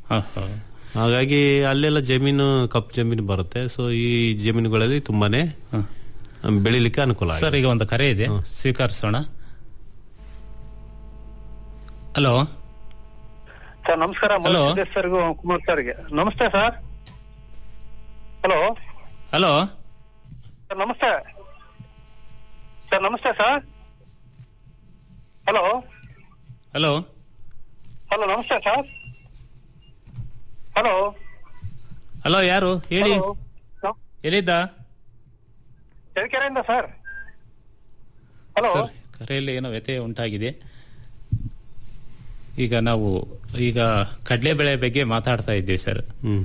ಹಾಗಾಗಿ ಅಲ್ಲೆಲ್ಲ ಜಮೀನು ಕಪ್ ಜಮೀನು ಬರುತ್ತೆ ಸೊ ಈ ಜಮೀನುಗಳಲ್ಲಿ ತುಂಬಾನೇ ಬೆಳಿಲಿಕ್ಕೆ ಅನುಕೂಲ ಆಗಿದೆ. ಸರ್ ಈಗ ಒಂದು ಕರೆ ಇದೆ ಸ್ವೀಕರಿಸೋಣ ಹಲೋ ಸರ್ ನಮಸ್ಕಾರ Hello. ಸರ್ಗೂ ಕುಮಾರ್ ಸರ್ಗೆ ನಮಸ್ತೆ ಸರ್ ಹಲೋ ಹಲೋ ಸರ್ ನಮಸ್ತೆ ಸರ್ ನಮಸ್ತೆ ಸರ್ ಹಲೋ ಹಲೋ ಹಲೋ ನಮಸ್ತೆ ಸರ್ ಹಲೋ ಹಲೋ ಯಾರು ಹೇಳಿ ಹಲೋ ಎಲ್ಲಿದ್ದ ಚಳ್ಳಕೆರೆಯಿಂದ ಸರ್ ಹಲೋ ಸರ್ ಕರೆಯಲ್ಲಿ ಏನೋ ವ್ಯತ್ಯಯ ಉಂಟಾಗಿದೆ ಈಗ ನಾವು ಈಗ ಕಡಲೆ ಬೆಳೆ ಬಗ್ಗೆ ಮಾತಾಡ್ತಾ ಇದ್ದೀವಿ ಸರ್ ಹ್ಮ್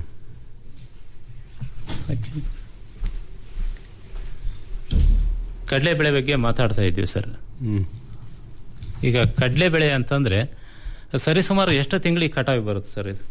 ಕಡಲೆ ಬೆಳೆ ಬಗ್ಗೆ ಮಾತಾಡ್ತಾ ಇದ್ದೀವಿ ಸರ್ ಹ್ಮ್ ಈಗ ಕಡಲೆ ಬೆಳೆ ಅಂತಂದ್ರೆ ಸರಿಸುಮಾರು ಎಷ್ಟು ತಿಂಗಳಿಗೆ ಕಟಾವಿ ಬರುತ್ತೆ ಸರ್ ಇದು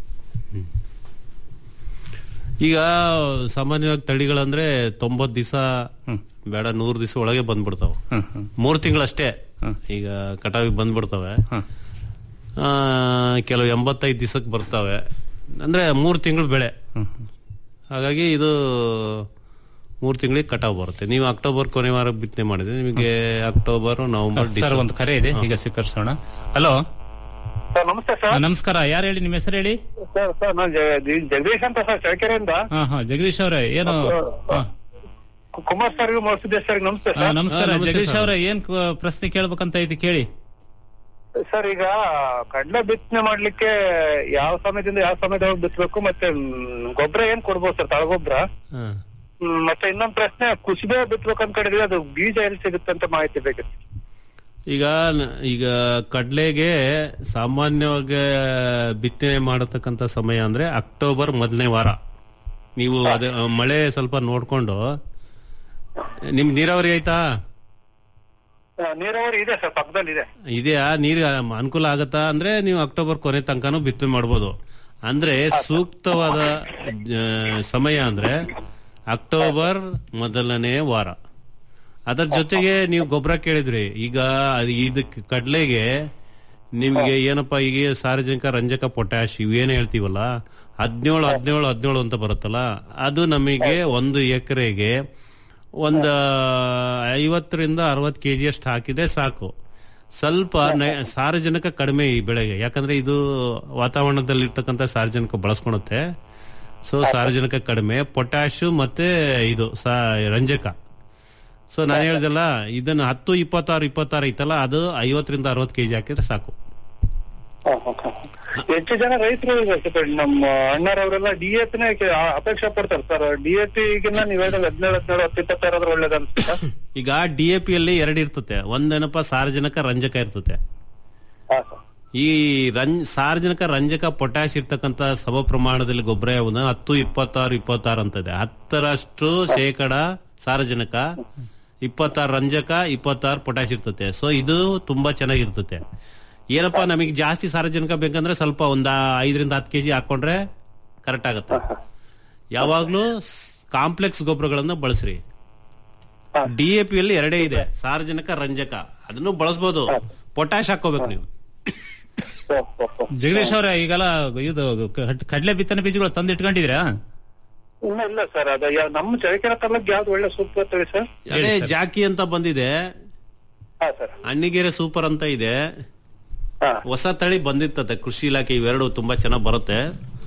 ಈಗ ಸಾಮಾನ್ಯವಾಗಿ ತಳಿಗಳಂದ್ರೆ ತೊಂಬತ್ ದಿವಸ ಬೇಡ ನೂರ್ ದಿವಸ ಒಳಗೆ ಬಂದ್ಬಿಡ್ತಾವ ಮೂರ್ ತಿಂಗಳಷ್ಟೇ ಈಗ ಕಟಾವಿ ಬಂದ್ಬಿಡ್ತವೆ ಆ, ಕೆಲವು ಎಂಬತ್ತೈದು ದಿವಸಕ್ಕೆ ಬರ್ತವೆ ಅಂದ್ರೆ ಮೂರ್ ತಿಂಗಳು ಬೆಳೆ ಹಾಗಾಗಿ ಇದು ಮೂರ್ ತಿಂಗಳಿಗೆ ಕಟಾವ್ ಬರುತ್ತೆ ನೀವು ಅಕ್ಟೋಬರ್ ಕೊನೆ ವಾರ ಬಿತ್ತನೆ ಮಾಡಿದ್ರೆ ನಿಮಗೆ ಅಕ್ಟೋಬರ್ ನವೆಂಬರ್ ಸರ್ ಒಂದು ಕರೆ ಇದೆ ಈಗ ಸ್ವೀಕರಿಸೋಣ ಹಲೋ ಸರ್ ನಮಸ್ತೆ ಸರ್ ನಮಸ್ಕಾರ ಯಾರು ಹೇಳಿ ನಿಮ್ಮ ಹೆಸರು ಹೇಳಿ ಸರ್ ಸರ್ ನಾನು ಜ- ಜ- ಜಗದೀಶ್ ಅಂತ ಸರ್ ಚಳ್ಳಕೆರೆಯಿಂದ ಹಾ ಹಾ ಜಗದೀಶ್ ಅವರೇ ಏನು ಹಾ. ಕುಮಾರ್ ಸರ್ಗೂ ಮೋಸಿದ್ದೇಶ್ ಸರ್ ನಮಸ್ತೆ ಹಾ, ಸರ್ ನಮಸ್ಕಾರ ಜಗದೀಶ್ ಅವರೇ ಏನ್ ಕ- ಪ್ರಶ್ನೆ ಕೇಳ್ಬೇಕಂತ ಐತಿ ಕೇಳಿ ಸರ್ ಈಗ ಕಡ್ಲೆ ಬಿತ್ತನೆ ಮಾಡ್ಲಿಕ್ಕೆ ಯಾವ ಸಮಯದಿಂದ ಯಾವ ಸಮಯದೊಳಗೆ ಬಿತ್ತಬೇಕು ಮತ್ತೆ ಮ್, ಗೊಬ್ಬರ ಏನ್ ಕೊಡ್ಬೋದು ಸರ್ ತಳಗೊಬ್ಬರ ಹ್ಮ್, ಮತ್ತೆ ಇನ್ನೊಂದ್ ಪ್ರಶ್ನೆ ಕುಸುಬೆ ಬಿತ್ಬೇಕು ಅನ್ಕೊಂಡಿದ್ವಿ ಅದು ಬೀಜ ಎಲ್ಲಿ ಸಿಗುತ್ತೆ ಅಂತ ಮಾಹಿತಿ ಬೇಕಿತ್ತು ಈಗ ನ- ಈಗ ಕಡ್ಲೆಗೆ ಸಾಮಾನ್ಯವಾಗಿ ಬಿತ್ತನೆ ಮಾಡತಕ್ಕಂತ ಸಮಯ ಅಂದ್ರೆ ಅಕ್ಟೋಬರ್ ಮೊದಲನೇ ವಾರ ನೀವು ಅದ ಮಳೆ ಸ್ವಲ್ಪ ನೋಡ್ಕೊಂಡು ನಿಮ್ ನೀರಾವರಿ ಆಯ್ತಾ ಆ, ನೀರಾವರಿ ಇದೆ ಸರ್ ಪಕ್ಕದಲ್ಲಿ ಇದೆ ಇದೆಯಾ ನೀರು ಅನುಕೂಲ ಆಗತ್ತಾ ಅಂದ್ರೆ ನೀವು ಅಕ್ಟೋಬರ್ ಕೊನೆ ತನಕನೂ ಬಿತ್ತನೆ ಮಾಡ್ಬೋದು ಅಂದ್ರೆ ಸೂಕ್ತವಾದ ಆ, ಸಮಯ ಅಂದ್ರೆ ಅಕ್ಟೋಬರ್ ಮೊದಲನೇ ವಾರ ಅದರ ಜೊತೆಗೆ ನೀವು ಗೊಬ್ಬರ ಕೇಳಿದ್ರಿ ಈಗ ಅದು ಇದಕ್ಕೆ ಕಡ್ಲೆಗೆ ನಿಮ್ಗೆ ಏನಪ್ಪಾ ಈಗ ಸಾರ್ವಜನಿಕ ರಂಜಕ ಪೊಟ್ಯಾಶ್ ಇವೇನು ಹೇಳ್ತೀವಲ್ಲ ಹದಿನೇಳು ಹದಿನೇಳು ಹದಿನೇಳು ಅಂತ ಬರುತ್ತಲ್ಲ ಅದು ನಮಗೆ ಒಂದು ಎಕರೆಗೆ ಒಂದು ಐವತ್ತರಿಂದ ಅರವತ್ತು ಕೆ ಅಷ್ಟು ಹಾಕಿದ್ರೆ ಸಾಕು ಸ್ವಲ್ಪ ನೈ- ಸಾರಜನಕ ಕಡಿಮೆ ಈ ಬೆಳೆಗೆ ಯಾಕಂದ್ರೆ ಇದು ವಾತಾವರಣದಲ್ಲಿ ಇರ್ತಕ್ಕಂಥ ಸಾರಜನಕ ಬಳಸ್ಕೊಳುತ್ತೆ ಸೊ ಸಾರಜನಕ ಕಡಿಮೆ ಪೊಟ್ಯಾಶು ಮತ್ತೆ ಇದು ಸಾ ರಂಜಕ ಸೊ ನಾನು ಹೇಳ್ದಲ್ಲ ಇದನ್ನ ಹತ್ತು ಇಪ್ಪತ್ತಾರು ಇಪ್ಪತ್ತಾರು ಐತಲ್ಲ ಅದು ಐವತ್ತರಿಂದ ಅರವತ್ತು ಕೆಜಿ ಹಾಕಿದ್ರೆ ಸಾಕು ಹೆಚ್ಚು ಜನ ರೈತರು ಈಗ ಸ್ವಲ್ಪ ನಮ್ಮ ಅಣ್ಣರವರೆಲ್ಲ ಡಿ ಎ ಪಿನೇ ಅಪೇಕ್ಷೆ ಪಡ್ತಾರೆ ಸರ್ ಡಿ ಎ ಪಿಗಿನ್ನ ನೀವ್ ಹೇಳಿದ್ರೆ ಹದಿನೇಳು ಹದಿನೇಳು ಹತ್ತು ಇಪ್ಪತ್ತಾರಾದ್ರೆ ಒಳ್ಳೇದು ಅನ್ಸುತ್ತಾ ಈಗ ಡಿ ಎ ಪಿ ಅಲ್ಲಿ ಎರಡು ಇರ್ತತೆ ಒಂದೇನಪ್ಪ ಸಾರಜನಕ ರಂಜಕ ಇರ್ತತೆ ಈ ರಂಜ್ ಸಾರಜನಕ ರಂಜಕ ಪೊಟ್ಯಾಶ್ ಇರ್ತಕ್ಕಂತ ಸಮ ಪ್ರಮಾಣದಲ್ಲಿ ಗೊಬ್ಬರ ಯಾವುದು ಹತ್ತು ಇಪ್ಪತ್ತಾರು ಇಪ್ಪತ್ತಾರು ಅಂತದೆ ಹತ್ತರಷ್ಟು ಶೇಕಡ ಸಾರಜನಕ ಇಪ್ಪತ್ತಾರು ರಂಜಕ ಇಪ್ಪತ್ತಾರು ಪೊಟ್ಯಾಶ್ ಇರ್ತತೆ ಸೊ ಇದು ತುಂಬಾ ಚೆನ್ನಾಗಿರ್ತತೆ ಏನಪ್ಪಾ ನಮಗೆ ಜಾಸ್ತಿ ಸಾರಜನಕ ಬೇಕಂದ್ರೆ ಸ್ವಲ್ಪ ಒಂದ ಐದರಿಂದ ಹತ್ತು ಕೆಜಿ ಹಾಕೊಂಡ್ರೆ ಕರೆಕ್ಟ್ ಆಗತ್ತೆ ಯಾವಾಗ್ಲೂ ಕಾಂಪ್ಲೆಕ್ಸ್ ಗೊಬ್ಬರಗಳನ್ನ ಬಳಸ್ರಿ ಡಿ ಎ ಪಿ ಅಲ್ಲಿ ಎರಡೇ ಇದೆ ಸಾರಜನಕ ರಂಜಕ ಅದನ್ನು ಬಳಸ್ಬೋದು ಪೊಟ್ಯಾಶ್ ಹಾಕೋಬೇಕು ನೀವು ಜಗದೀಶ್ ಅವರೇ ಈಗೆಲ್ಲ ಇದು ಕಡ್- ಕಡ್ಲೆ ಬಿತ್ತನೆ ಬೀಜಗಳು ತಂದು ಇಟ್ಕೊಂಡಿದ್ದೀರಾ ಇಲ್ಲ ಇಲ್ಲ ಸರ್ ಅದ ಯಾ- ನಮ್ಮ ಚಳಿಕೆರೆ ತಾಲೂಕ್ ಯಾವ್ದು ಒಳ್ಳೆ ಸೂಕ್ತ ತಳಿ ಸರ್ ಅದೇ ಜಾಕಿ ಅಂತ ಬಂದಿದೆ ಹಾ ಸರ್ ಅಣ್ಣಿಗೆರೆ ಸೂಪರ್ ಅಂತ ಇದೆ ಹೊಸ ತಳಿ ಬಂದಿರ್ತದೆ ಕೃಷಿ ಇಲಾಖೆ ಇವೆರಡು ತುಂಬಾ ಚೆನ್ನಾಗಿ ಬರುತ್ತೆ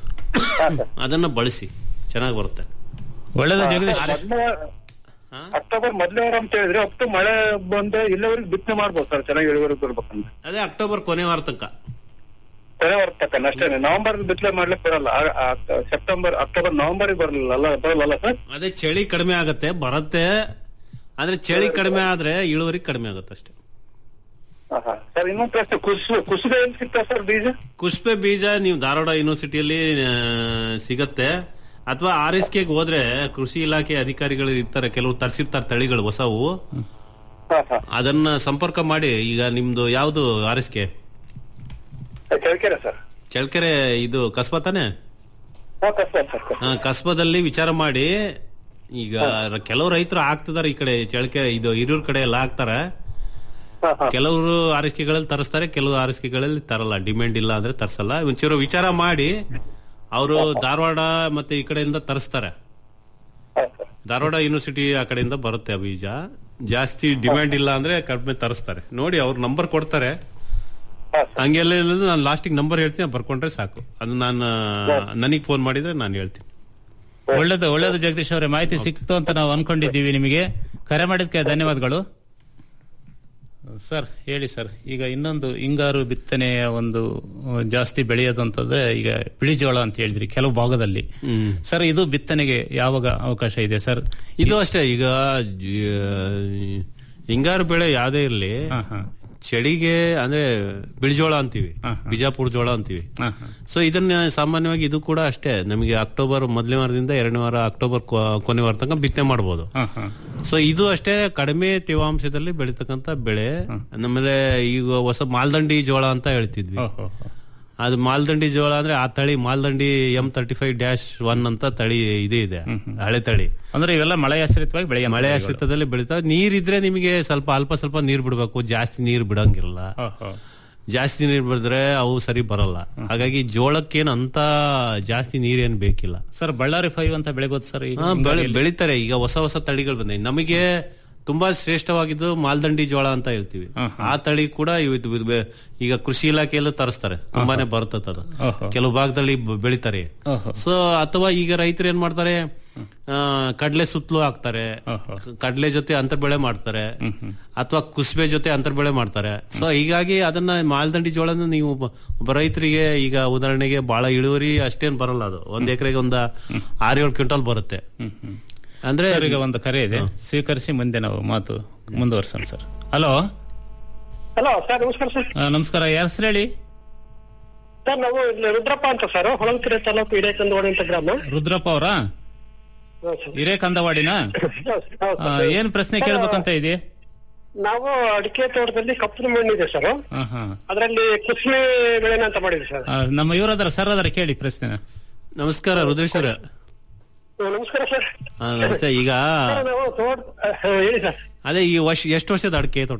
ಅದನ್ನ ಬಳಸಿ ಚೆನ್ನಾಗಿ ಬರುತ್ತೆ ಒಳ್ಳೇದು ಮೊದ್ಲೇ ಅಕ್ಟೋಬರ್ ಮೊದಲೇ ವಾರ ಅಂತ ಹೇಳಿದ್ರೆ ಅಪ್ ಮಳೆ ಬಂದು ಇಲ್ಲಿವರೆಗೆ ಬಿತ್ತನೆ ಮಾಡ್ಬೋದು ಸರ್ ಚೆನ್ನಾಗಿ ಇಳುವರಿ ಬರ್ಬೇಕಂದ್ರೆ ಅದೇ ಅಕ್ಟೋಬರ್ ಕೊನೆ ವಾರ ತನಕ ಕೊನೆ ವಾರ ತಕ್ಕ ಅಷ್ಟೇ ನವೆಂಬರ್ ಬಿತ್ತನೆ ಮಾಡ್ಲಿಕ್ಕೆ ಬರಲ್ಲ ಆ- ಆ- ಸೆಪ್ಟೆಂಬರ್ ಅಕ್ಟೋಬರ್ ನವೆಂಬರ್ ಬರಲ್ಲ ಅಲ್ಲ ಬರಲ್ಲ ಸರ್ ಅದೇ ಚಳಿ ಕಡಿಮೆ ಆಗತ್ತೆ ಬರುತ್ತೆ ಆದ್ರೆ ಚಳಿ ಕಡಿಮೆ ಆದ್ರೆ ಇಳುವರಿ ಕಡಿಮೆ ಆಗುತ್ತೆ ಅಷ್ಟೇ ಸರ್ ಇನ್ನೊಂದು ಪ್ರಶ್ನೆ ಕುಸು ಕುಸುಬೆ ಎಲ್ಲಿ ಸಿಗ್ತಾ ಸರ್ ಬೀಜ ಕುಷ್ಪೆ ಬೀಜ ನೀವು ಧಾರವಾಡ ಯೂನಿವರ್ಸಿಟಿಯಲ್ಲಿ ಆ, ಸಿಗತ್ತೆ ಅಥವಾ ಆರ್ ಎಸ್ ಕೆಗೆ ಹೋದ್ರೆ ಕೃಷಿ ಇಲಾಖೆ ಅಧಿಕಾರಿಗಳು ಇರ್ತಾರೆ ಕೆಲವು ತರಿಸಿರ್ತಾರೆ ತಳಿಗಳು ಹೊಸವು ಅದನ್ನ ಸಂಪರ್ಕ ಮಾಡಿ ಈಗ ನಿಮ್ದು ಯಾವ್ದು R S K Challakere sir Challakere ಇದು ಕಸ್ಬಾ ತಾನೆ ಹಾ ಕಷ್ಟ ಸರ್ ಆ, ಕಸ್ಬಾದಲ್ಲಿ ವಿಚಾರ ಮಾಡಿ ಈಗ ರ- ಕೆಲವು ರೈತರು ಹಾಕ್ತಿದಾರೆ ಈ ಕಡೆ ಚಳಕೆ ಇದು ಹಿರಿಯೂರ್ ಕಡೆ ಎಲ್ಲ ಹಾಕ್ತಾರೆ ಕೆಲವರು ಆರೈಕೆಗಳಲ್ಲಿ ತರಿಸ್ತಾರೆ ಕೆಲವು ಆರೈಕೆಗಳಲ್ಲಿ ತರಲ್ಲ ಡಿಮ್ಯಾಂಡ್ ಇಲ್ಲ ಅಂದ್ರೆ ತರ್ಸಲ್ಲ ಒಂಚೂರು ವಿಚಾರ ಮಾಡಿ ಅವರು ಧಾರವಾಡ ಮತ್ತೆ ಈ ಕಡೆಯಿಂದ ತರಿಸ್ತಾರೆ ಧಾರವಾಡ ಯೂನಿವರ್ಸಿಟಿ ಆ ಕಡೆಯಿಂದ ಬರುತ್ತೆ ಆ ಬೀಜ ಜಾಸ್ತಿ ಡಿಮ್ಯಾಂಡ್ ಇಲ್ಲ ಅಂದ್ರೆ ಕಡಿಮೆ ತರಿಸ್ತಾರೆ ನೋಡಿ ಅವ್ರ ನಂಬರ್ ಕೊಡ್ತಾರೆ ಹಂಗೆಲ್ಲ ಇಲ್ಲದ್ರೆ ನಾನು ಲಾಸ್ಟಿಗೆ ನಂಬರ್ ಹೇಳ್ತೀನಿ ಅದ್ ಬರ್ಕೊಂಡ್ರೆ ಸಾಕು ಅದು ನಾನು ನನಗೆ ಫೋನ್ ಮಾಡಿದ್ರೆ ನಾನು ಹೇಳ್ತೀನಿ ಒಳ್ಳೇದು ಒಳ್ಳೇದು ಜಗದೀಶ್ ಅವರೇ ಮಾಹಿತಿ ಸಿಕ್ತು ಅಂತ ನಾವು ಅನ್ಕೊಂಡಿದ್ದೀವಿ ನಿಮಗೆ ಕರೆ ಮಾಡಿದ್ಕೆ ಧನ್ಯವಾದಗಳು ಸರ್ ಹೇಳಿ ಸರ್ ಈಗ ಇನ್ನೊಂದು ಹಿಂಗಾರು ಬಿತ್ತನೆಯ ಒಂದು ಅಹ್, ಜಾಸ್ತಿ ಬೆಳೆಯೋದು ಅಂತಂದ್ರೆ ಈಗ ಬಿಳಿಜೋಳ ಅಂತ ಹೇಳಿದ್ರಿ ಕೆಲವು ಭಾಗದಲ್ಲಿ ಸರ್ ಇದು ಬಿತ್ತನೆಗೆ ಯಾವಾಗ ಅವಕಾಶ ಇದೆ ಸರ್ ಇದು ಅಷ್ಟೇ ಈಗ ಜ- ಹಿಂಗಾರು ಬೆಳೆ ಯಾವ್ದೇ ಇರ್ಲಿ ಚಳಿಗೆ ಅಂದ್ರೆ ಬಿಳಿಜೋಳ ಅಂತೀವಿ ಬಿಜಾಪುರ ಜೋಳ ಅಂತೀವಿ ಸೊ ಇದನ್ನ ಸಾಮಾನ್ಯವಾಗಿ ಇದು ಕೂಡ ಅಷ್ಟೇ ನಮಗೆ ಅಕ್ಟೋಬರ್ ಮೊದಲನೇ ವಾರದಿಂದ ಎರಡನೇ ವಾರ ಅಕ್ಟೋಬರ್ ಕೊ- ಕೊನೆ ವಾರ ತನಕ ಬಿತ್ತನೆ ಮಾಡಬಹುದು ಸೊ ಇದು ಅಷ್ಟೇ ಕಡಿಮೆ ತೇವಾಂಶದಲ್ಲಿ ಬೆಳೀತಕ್ಕಂತ ಬೆಳೆ ಆಮೇಲೆ ಈಗ ಹೊಸ ಮಾಲ್ದಂಡಿ ಜೋಳ ಅಂತ ಹೇಳ್ತಿದ್ವಿ ಅದು ಮಾಲ್ದಂಡಿ ಜೋಳ ಅಂದ್ರೆ ಆ ತಳಿ Maldandi M thirty five dash one ಅಂತ ತಳಿ ಇದೆ ಇದೆ ಹಳೆ ತಳಿ ಅಂದ್ರೆ ಇವೆಲ್ಲ ಮಳೆ ಆಶ್ರಿತವಾಗಿ ಬೆಳೆಯ ಮಳೆ ಆಶ್ರಿತದಲ್ಲಿ ಬೆಳೀತಾವೆ ನೀರಿದ್ರೆ ನಿಮಗೆ ಸ್ವಲ್ಪ ಅಲ್ಪ ಸ್ವಲ್ಪ ನೀರ್ ಬಿಡ್ಬೇಕು ಜಾಸ್ತಿ ನೀರ್ ಬಿಡಂಗಿರಲ್ಲ ಜಾಸ್ತಿ ನೀರ್ ಬಿಡಿದ್ರೆ ಅವು ಸರಿ ಬರಲ್ಲ ಹಾಗಾಗಿ ಜೋಳಕ್ಕೇನು ಅಂತ ಜಾಸ್ತಿ ನೀರೇನ್ ಬೇಕಿಲ್ಲ ಸರ್ ಬಳ್ಳಾರಿ ಫೈವ್ ಅಂತ ಬೆಳಿಬೋದು ಸರ್ ಈಗ ಹಾ, ಬೆಳೆ- ಹಿಂಗಾರಿಯಲ್ಲಿ? ಬೆಳಿತಾರೆ ಈಗ ಹೊಸ ಹೊಸ ತಳಿಗಳು ಬಂದಿದೆ ನಮಗೆ ತುಂಬಾ ಶ್ರೇಷ್ಠವಾಗಿದ್ದು ಮಾಲ್ದಂಡಿ ಜೋಳ ಅಂತ ಹೇಳ್ತೀವಿ ಆ ತಳಿ ಕೂಡ ಇವ್- ಇವ್ ಬೆ- ಈಗ ಕೃಷಿ ಇಲಾಖೆಯಲ್ಲೂ ತರಿಸ್ತಾರೆ ತುಂಬಾನೇ ಬರ್ತದೆ ಅದು ಕೆಲವು ಭಾಗದಲ್ಲಿ ಬ- ಬೆಳಿತಾರೆ ಸೊ ಅಥವಾ ಈಗ ರೈತರು ಏನ್ ಮಾಡ್ತಾರೆ ಆ, ಕಡ್ಲೆ ಸುತ್ತಲೂ ಹಾಕ್ತಾರೆ ಕಡ್ಲೆ ಜೊತೆ ಅಂತರ್ ಬೆಳೆ ಮಾಡ್ತಾರೆ ಅಥವಾ ಕುಸ್ಬೆ ಜೊತೆ ಅಂತರ್ ಬೆಳೆ ಮಾಡ್ತಾರೆ ಸೊ ಹೀಗಾಗಿ ಅದನ್ನ ಮಾಲ್ದಂಡಿ ಜೋಳನ ನೀವು ಒಬ್ಬ ಒಬ್ಬ ರೈತರಿಗೆ ಈಗ ಉದಾಹರಣೆಗೆ ಬಹಳ ಇಳುವರಿ ಅಷ್ಟೇನ್ ಬರಲ್ಲ ಅದು ಒಂದ್ ಎಕರೆಗೆ ಒಂದ ಆರ್ ಏಳು ಕ್ವಿಂಟಲ್ ಬರುತ್ತೆ ಅಂದ್ರೆ ಸರ್, ಈಗ ಒಂದು ಕರೆ ಇದೆ ಸ್ವೀಕರಿಸಿ ಮುಂದೆ ನಾವು ಮಾತು ಮುಂದುವರ್ಸೋಣ ಸರ್ ಹಲೋ ಹಲೋ ಸರ್ ನಮಸ್ಕಾರ ಸರ್ ನಮಸ್ಕಾರ ಯಾರ ಹೆಸರು ಹೇಳಿ ಸರ್ ನಾವು ಇಲ್ಲಿ ರುದ್ರಪ್ಪ ಅಂತ ಸರ್ ಹೊಳಲ್ಕೆರೆ ತಾಲೂಕು ಹಿರೇಕಂದವಾಡಿ ಅಂತ ಗ್ರಾಮ ರುದ್ರಪ್ಪ ಅವರಾ ಹೌದ್ ಸರ್. ಹಿರೇಕಂದವಾಡಿನ ಹೌದ್ ಹೌದ್ ಆ, ಸರ್. ಏನ್ ಪ್ರಶ್ನೆ ಸರ್, ಕೇಳ್ಬೇಕಂತ ಇದೆ ನಾವು ಅಡಿಕೆ ತೋಟದಲ್ಲಿ ಕಪ್ಪು ಮಣ್ಣಿದೆ ಸರ್ ಹಾ, ಹಾ. ಅದರಲ್ಲಿ ಕುಸ್ಮೆ ಬೆಳೆನ ಅಂತ ಮಾಡಿದ್ವಿ ಸರ್ ಆ, ನಮ್ಮ ಇವರದರ ಸರ್ ಅದರ ಕೇಳಿ ಪ್ರಶ್ನೆನ ನಮಸ್ಕಾರ ರುದ್ರೇಶ್ವರ ಹ್ಮ್, ನಮಸ್ಕಾರ ಸರ್ ಆ, ನಮಸ್ತೆ ಈಗ ಸರ್, ನಾವು ತೋಟ ಆ, ಹೇಳಿ ಸರ್ ಅದೇ ಈ ವರ್ಷ ಎಷ್ಟು ವರ್ಷದ ಅಡಿಕೆ ತೋಟ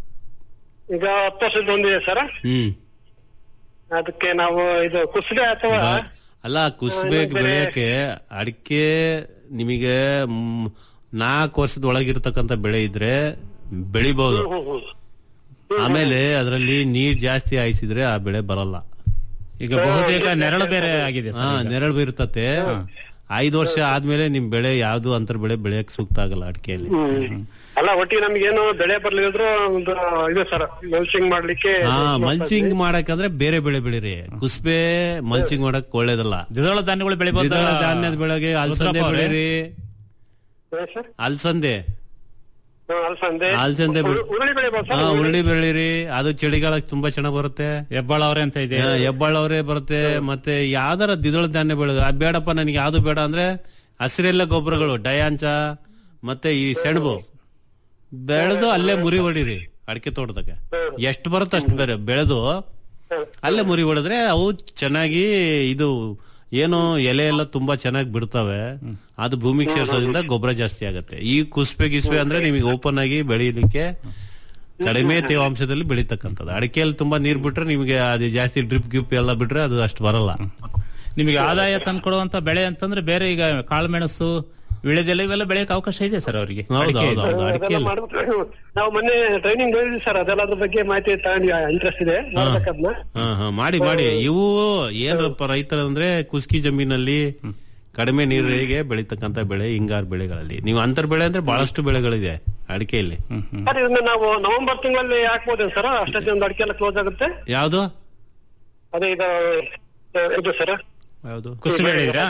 ಈಗ ಹತ್ತು ವರ್ಷದ ಒಂದಿದೆ ಸರ್ ಹ್ಮ್ ಅದಕ್ಕೆ ನಾವು ಇದು ಕುಸ್ಬೆ ಅಥವಾ ಅಲ್ಲ ಕುಸ್ಬೆ ಇನ್ನೊಂದ್ ಬೇರೆ- ಬೆಳೆಯಕ್ಕೆ ಅಡಿಕೆ ನಿಮಗೆ ಮ್, ನಾಲ್ಕು ವರ್ಷದ ಒಳಗಿರ್ತಕ್ಕಂಥ ಬೆಳೆ ಇದ್ರೆ ಬೆಳಿಬಹುದು ಹ್ಮ್, ಹ್ಮ್. ಆಮೇಲೆ ಅದರಲ್ಲಿ ನೀರ್ ಜಾಸ್ತಿ ಹಾಯಿಸಿದ್ರೆ ಆ ಬೆಳೆ ಬರಲ್ಲ ಈಗ ಬಹುತೇಕ ನೆರಳು ಬೇರೆ ಆಗಿದೆ ಸರ್ ಹಾ ಈಗ. ನೆರಳು ಬೀರ್ತತೆ ಐದು ವರ್ಷ ಆದ್ಮೇಲೆ ನಿಮ್ ಬೆಳೆ ಯಾವ್ದು ಅಂತರ್ ಬೆಳೆ ಬೆಳೆಯಕ್ ಸೂಕ್ತ ಆಗಲ್ಲ ಅಡಿಕೆಯಲ್ಲಿ ಹ್ಮ್. ಅಲ್ಲ ಒಟ್ಟಿಗೆ ನಮ್ಗೇನು ಬೆಳೆ ಬರ್ಲಿದ್ರು ಒಂದು ಇದು ಸರ್ ಮಲ್ಚಿಂಗ್ ಮಾಡ್ಲಿಕ್ಕೆ ಹಾ ಮಲ್ಚಿಂಗ್ ಮಾಡಕ್ಕಂದ್ರೆ ಬೇರೆ ಬೆಳೆ ಬೆಳಿರಿ ಕುಸ್ಬೆ ಮಲ್ಚಿಂಗ್ ಮಾಡಕ್ ಒಳ್ಳೇದಲ್ಲ ದ್ವಿದಳ ಧಾನ್ಯಗಳು ಬೆಳಿಬೋದು ದ್ವಿದಳ ಧಾನ್ಯದ ಬೆಳೆಗೆ ಅಲ್ಸಂದೆ ರುದ್ರಪ್ಪ ಅವ್ರೆ? ಬೆಳಿರಿ ಸರ್ ಅಲ್ಸಂದೆ ಹ್ಮ್, ಅಲಸಂದೆ ಅಲ್ಸಂದೆ ಬೆಳೆ- ಉರು- ಉರುಳಿ ಬೆಳಿಬೋದು ಹಾ ಸರ್ ಉರುಳಿ ಬೆಳಿರಿ ಅದು ಚಳಿಗಾಲಕ್ಕೆ ತುಂಬಾ ಚೆನ್ನಾಗ್ ಬರುತ್ತೆ ಹೆಬ್ಬಾಳ ಅವ್ರೆ ಅಂತ ಇದೆ ಹಾ, ಹೆಬ್ಬಾಳವರೇ ಬರುತ್ತೆ ಮತ್ತೆ ಯಾವ್ದಾರ ದ್ವಿದಳ ಧಾನ್ಯ ಬೆಳೆ ಅದ್ ಬೇಡಪ್ಪ ನನಗೆ ಯಾವ್ದು ಬೇಡ ಅಂದ್ರೆ ಹಸಿರೆಲ್ಲ ಗೊಬ್ಬರಗಳು ಡಯಾಂಚ ಮತ್ತೆ ಈ ಸೆಣಬು ಬೆಳೆದು ಅಲ್ಲೇ ಮುರಿ ಹೊಡಿರಿ ಅಡಿಕೆ ತೋಟದಾಗ ಎಷ್ಟು ಬರುತ್ತೆ ಅಷ್ಟು ಬೇರೆ ಬೆಳೆದು ಅಲ್ಲೇ ಮುರಿ ಹೊಡೆದ್ರೆ ಅವು ಚೆನ್ನಾಗಿ ಇದು ಏನು ಎಲೆ ಎಲ್ಲ ತುಂಬಾ ಚೆನ್ನಾಗಿ ಬಿಡ್ತವೆ ಅದು ಭೂಮಿಗೆ ಸೇರ್ಸೋದ್ರಿಂದ ಗೊಬ್ಬರ ಜಾಸ್ತಿ ಆಗುತ್ತೆ ಈ ಕುಸ್ಪೆ ಗಿಸ್ಪೆ ಅಂದ್ರೆ ನಿಮಗೆ ಓಪನ್ ಆಗಿ ಬೆಳೀಲಿಕ್ಕೆ ಕಡಿಮೆ ತೇವಾಂಶದಲ್ಲಿ ಬೆಳೀತಕ್ಕಂಥದ್ದು ಅಡಿಕೆಯಲ್ಲಿ ತುಂಬಾ ನೀರ್ ಬಿಟ್ರೆ ನಿಮಗೆ ಅದು ಜಾಸ್ತಿ ಡ್ರಿಪ್ ಗಿಪ್ ಎಲ್ಲ ಬಿಟ್ರೆ ಅದು ಅಷ್ಟು ಬರಲ್ಲ ನಿಮಗೆ ಆದಾಯ ತಂದ್ಕೊಡುವಂತ ಬೆಳೆ ಅಂತಂದ್ರೆ ಬೇರೆ ಈಗ ಕಾಳುಮೆಣಸು ವಿಳೆದೆಲೆ ಇವೆಲ್ಲ ಬೆಳೆಯಕ್ಕೆ ಅವಕಾಶ ಇದೆ ಸರ್ ಅವರಿಗೆ ಹೌದು, ಅಡಿಕೆ ಹೌದು, ಹೌದು. ಅದೆಲ್ಲ ಅಡಿಕೆಯಲ್ಲಿ ಮಾಡ್ಬಿಟ್ಟು ನಾವು ಮೊನ್ನೆ ಟ್ರೈನಿಂಗ್ ನೋಡಿದ್ವಿ ಸರ್ ಅದೆಲ್ಲ ಅದ್ರ ಬಗ್ಗೆ ಮಾಹಿತಿ ತಗೊಂಡು ಇಂಟ್ರೆಸ್ಟ್ ಇದೆ ಮಾಡ್ಬೇಕದ್ನ ಹಾ ಹಾ ಮಾಡಿ ಮಾಡಿ ಇವು ಏನಪ್ಪ ರೈತರ ಅಂದ್ರೆ ಕುಸ್ಕಿ ಜಮೀನಲ್ಲಿ ಕಡಿಮೆ ನೀರಿಗೆ ಬೆಳೀತಕ್ಕಂತ ಬೆಳೆ ಹಿಂಗಾರು ಬೆಳೆಗಳಲ್ಲಿ ನೀವು ಅಂತರ್ ಬೆಳೆ ಅಂದ್ರೆ ಬಹಳಷ್ಟು ಬೆಳೆಗಳಿದೆ ಅಡಿಕೆಯಲ್ಲಿ ಸರ್ ಇದನ್ನ ನಾವು ನವೆಂಬರ್ ತಿಂಗಳಲ್ಲಿ ಹಾಕ್ಬೋದೇ ಸರ್ ಅಷ್ಟೊತ್ತಿಗೆ ಒಂದು ಅಡಿಕೆ ಎಲ್ಲ ಕ್ಲೋಸ್ ಆಗುತ್ತೆ ಯಾವ್ದು ಅದೇ ಇದು ಆ, ಇದು ಸರ್ ಯಾವ್ದು ಕುಸುಬೆ ಹೇಳಿದ್ರಾ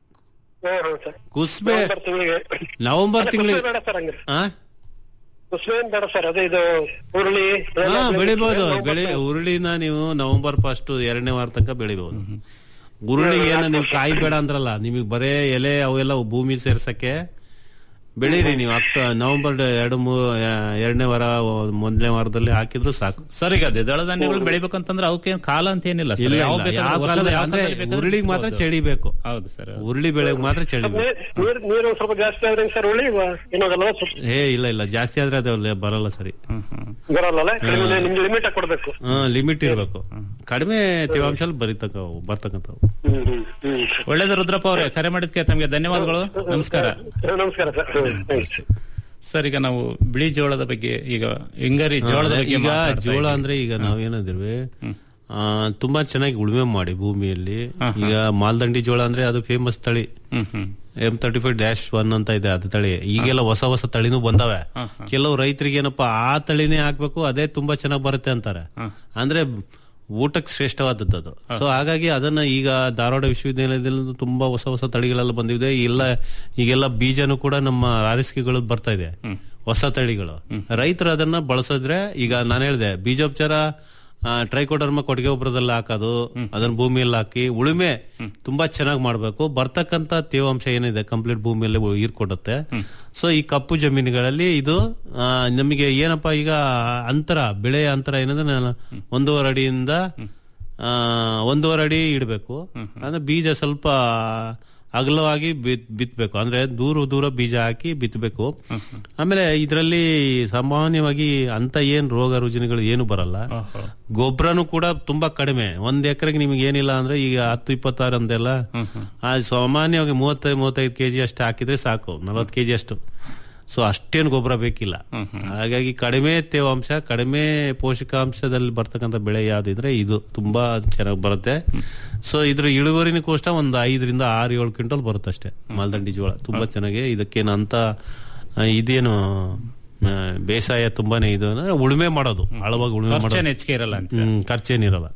ಸರ್ ಕುಸ್ಬೆ ನವೆಂಬರ್ ತಿಂಗಳಿಗೆ ನವೆಂಬರ್ ಅಲ್ಲ, ತಿಂಗಳಿಗೆ ಕುಸ್ಬೆ ಬೇಡ ಸರ್ ಹಂಗೆ ಹಾ ಕುಸ್ಬೆ ಏನ್ ಬೇಡ ಸರ್ ಅದೇ ಇದು ಹುರುಳಿ ಹಾ ಎಲ್ಲ ಬೆಳಿಬಹುದು ನವೆಂಬರ್ ಬೆಳೆ ಉರುಳಿನ ನೀವು ನವೆಂಬರ್ ಫಸ್ಟ್ ಎರಡನೇ ವಾರ ತನಕ ಬೆಳಿಬಹುದು ಉರುಳಿಗೆ ಏನು ನೀವು ಕಾಯಿ ಬೇಡ ಅಂದ್ರಲ್ಲ ನಿಮಗೆ ಬರೇ ಎಲೆ ಅವೆಲ್ಲ ಭೂಮಿ ಸೇರ್ಸಕ್ಕೆ ಬೆಳೀರಿ ನೀವು ಅಕ್ಟ ನವೆಂಬರ್ ಎರಡು ಮೂ ಎರಡನೇ ವಾರ ಮೊದಲನೇ ವಾರದಲ್ಲಿ ಹಾಕಿದ್ರು ಸಾಕು ಸರ್ ಈಗ ದ್ವಿದಳ ಧಾನ್ಯಗಳು ಬೆಳಿಬೇಕಂತಂದ್ರೆ ಅವಕ್ಕೇನು ಕಾಲ ಅಂತ ಏನಿಲ್ಲ ಸರ್ ಇಲ್ಲ, ಯಾವ ಇಲ್ಲ. ಬೇಕಾದ್ರೂ ಯಾವ ವರ್ಷದ ಕಾಲದಲ್ಲಿ ಯಾವ ಅಂದ್ರೆ ಕಾಲದಲ್ಲಿ ಬೇಕಾದ್ರೂ ಉರುಳಿಗೆ ಮಾತ್ರ ಬಿತ್ಬೋದು. ಚಳಿ ಬೇಕು ಹೌದು ಸರ್ ಉರುಳಿ ಬೆಳೆಗೆ ಮಾತ್ರ ಚಳಿ ಬೇಕು ನೀರ್ ನೀರು ಸ್ವಲ್ಪ ಜಾಸ್ತಿ ಆದ್ರೆ ಸರ್ ಹುರುಳಿ ಏನಾಗಲ್ಲ ಏ ಇಲ್ಲ ಇಲ್ಲ ಜಾಸ್ತಿ ಆದ್ರೆ ಅದು ಅಲ್ಲೇ ಬರಲ್ಲ ಸರಿ ಬರಲ್ಲ ಕಡಿಮೆ ನಿಮ್ಗೆ ಲಿಮಿಟ್ ಆಗಿ ಕೊಡ್ಬೇಕು ಹಾ ಲಿಮಿಟ್ ಇರ್ಬೇಕು ಕಡಿಮೆ ತೇವಾಂಶ ಬರೀತಕ್ಕವು ಬರ್ತಕ್ಕಂಥವು ಒಳ್ಳೇದು ರುದ್ರಪ್ಪ ಅವರೇ ಕರೆ ಮಾಡಿದ್ಕೆ ತಮಗೆ ಧನ್ಯವಾದಗಳು ನಮಸ್ಕಾರ ನಮಸ್ಕಾರ ಸರ್ ಸರ್ ಈಗ ನಾವು ಬಿಳಿ ಜೋಳದ ಬಗ್ಗೆ ಈಗ ಹಿಂಗಾರಿ ಜೋಳದ ಬಗ್ಗೆ ಈಗ ಮಾತಾಡ್ತಾ ಜೋಳ ಇದ್ದೀವಿ. ಅಂದ್ರೆ ಈಗ ನಾವೇನಂದಿರ್ವಿ ಆ, ತುಂಬಾ ಚೆನ್ನಾಗಿ ಉಳುಮೆ ಮಾಡಿ ಭೂಮಿಯಲ್ಲಿ ಈಗ ಮಾಲ್ದಂಡಿ ಜೋಳ ಅಂದ್ರೆ ಅದು ಫೇಮಸ್ ತಳಿ M thirty five dash one ಅಂತ ಇದೆ ಅದು ತಳಿ ಈಗೆಲ್ಲ ಹೊಸ ಹೊಸ ತಳಿನೂ ಬಂದವೆ ಕೆಲವು ರೈತರಿಗೆ ಏನಪ್ಪಾ ಆ ತಳಿನೇ ಹಾಕ್ಬೇಕು ಅದೇ ತುಂಬಾ ಚೆನ್ನಾಗಿ ಬರುತ್ತೆ ಅಂತಾರೆ ಅಂದ್ರೆ ಊಟಕ್ಕೆ ಶ್ರೇಷ್ಠವಾದದ್ದು ಅದು ಸೊ ಹಾಗಾಗಿ ಅದನ್ನ ಈಗ ಧಾರವಾಡ ವಿಶ್ವವಿದ್ಯಾಲಯದಲ್ಲಿ ತುಂಬಾ ಹೊಸ ಹೊಸ ತಳಿಗಳೆಲ್ಲ ಬಂದಿದೆ ಎಲ್ಲ ಈಗೆಲ್ಲ ಬೀಜನೂ ಕೂಡ ನಮ್ಮ ಆರಿಸ್ಕೆಗಳು ಬರ್ತಾ ಇದೆ ಹೊಸ ತಳಿಗಳು ರೈತರು ಅದನ್ನ ಬಳಸಿದ್ರೆ ಈಗ ನಾನು ಹೇಳಿದೆ ಬೀಜೋಪಚಾರ ಟ್ರೈಕೋಡರ್ಮ ಕೊಟ್ಟಿಗೆ ಗೊಬ್ಬರದಲ್ಲಿ ಹಾಕೋದು ಅದನ್ನ ಭೂಮಿಯಲ್ಲಿ ಹಾಕಿ ಉಳುಮೆ ತುಂಬಾ ಚೆನ್ನಾಗಿ ಮಾಡ್ಬೇಕು ಬರ್ತಕ್ಕಂತ ತೇವಾಂಶ ಏನಿದೆ ಕಂಪ್ಲೀಟ್ ಭೂಮಿಯಲ್ಲಿ ಹೀರ್ಕೊಡುತ್ತೆ ಸೊ ಈ ಕಪ್ಪು ಜಮೀನುಗಳಲ್ಲಿ ಇದು ಆ, ನಮಗೆ ಏನಪ್ಪಾ ಈಗ ಅಂತರ ಬೆಳೆಯ ಅಂತರ ಏನಂದ್ರೆ ನಾನು ಒಂದೂವರೆ ಅಡಿಯಿಂದ ಆ, ಒಂದೂವರೆ ಅಡಿ ಇಡಬೇಕು ಅಂದ್ರೆ ಬೀಜ ಸ್ವಲ್ಪ ಅಗಲವಾಗಿ ಬಿತ್ ಬಿತ್ತಬೇಕು ಅಂದ್ರೆ ದೂರ ದೂರ ಬೀಜ ಹಾಕಿ ಬಿತ್ತಬೇಕು ಆಮೇಲೆ ಇದರಲ್ಲಿ ಸಾಮಾನ್ಯವಾಗಿ ಅಂತ ಏನ್ ರೋಗ ರುಜಿನಗಳು ಏನು ಬರಲ್ಲ ಗೊಬ್ಬರನು ಕೂಡ ತುಂಬಾ ಕಡಿಮೆ ಒಂದ್ ಎಕರೆಗೆ ನಿಮ್ಗೆ ಏನಿಲ್ಲ ಅಂದ್ರೆ ಈಗ ಹತ್ತು ಇಪ್ಪತ್ತಾರು ಅಂದೆಲ್ಲ ಆ ಸಾಮಾನ್ಯವಾಗಿ ಮೂವತ್ತೈದು ಮೂವತ್ತೈದು ಕೆಜಿ ಅಷ್ಟು ಹಾಕಿದ್ರೆ ಸಾಕು ನಲವತ್ತು ಕೆಜಿ ಅಷ್ಟು ಸೊ ಅಷ್ಟೇನು ಗೊಬ್ಬರ ಬೇಕಿಲ್ಲ ಹಾಗಾಗಿ ಕಡಿಮೆ ತೇವಾಂಶ ಕಡಿಮೆ ಪೋಷಕಾಂಶದಲ್ಲಿ ಬರ್ತಕ್ಕಂಥ ಬೆಳೆ ಯಾವ್ದಿದ್ರೆ ಇದು ತುಂಬಾ ಚೆನ್ನಾಗಿ ಬರುತ್ತೆ ಸೊ ಇದ್ರ ಇಳುವರಿನೂ ಕೋಷ್ಟ ಒಂದು ಐದರಿಂದ ಆರು ಏಳು ಕ್ವಿಂಟಲ್ ಬರುತ್ತೆ ಅಷ್ಟೇ ಮಾಲ್ದಂಡಿ ಜೋಳ ತುಂಬಾ ಚೆನ್ನಾಗಿ ಇದಕ್ಕೇನು ಅಂತ ಆ, ಇದೇನು ಆ, ಬೇಸಾಯ ತುಂಬಾನೇ ಇದು ಅಂದ್ರೆ ಉಳುಮೆ ಮಾಡೋದು ಆಳವಾಗಿ ಉಳುಮೆ ಖರ್ಚೇನ್ ಮಾಡೋದು ಹೆಚ್ಚಿಗೆ ಇರಲ್ಲ ಅಂತ ಹ್ಮ್, ಖರ್ಚೇನಿರಲ್ಲ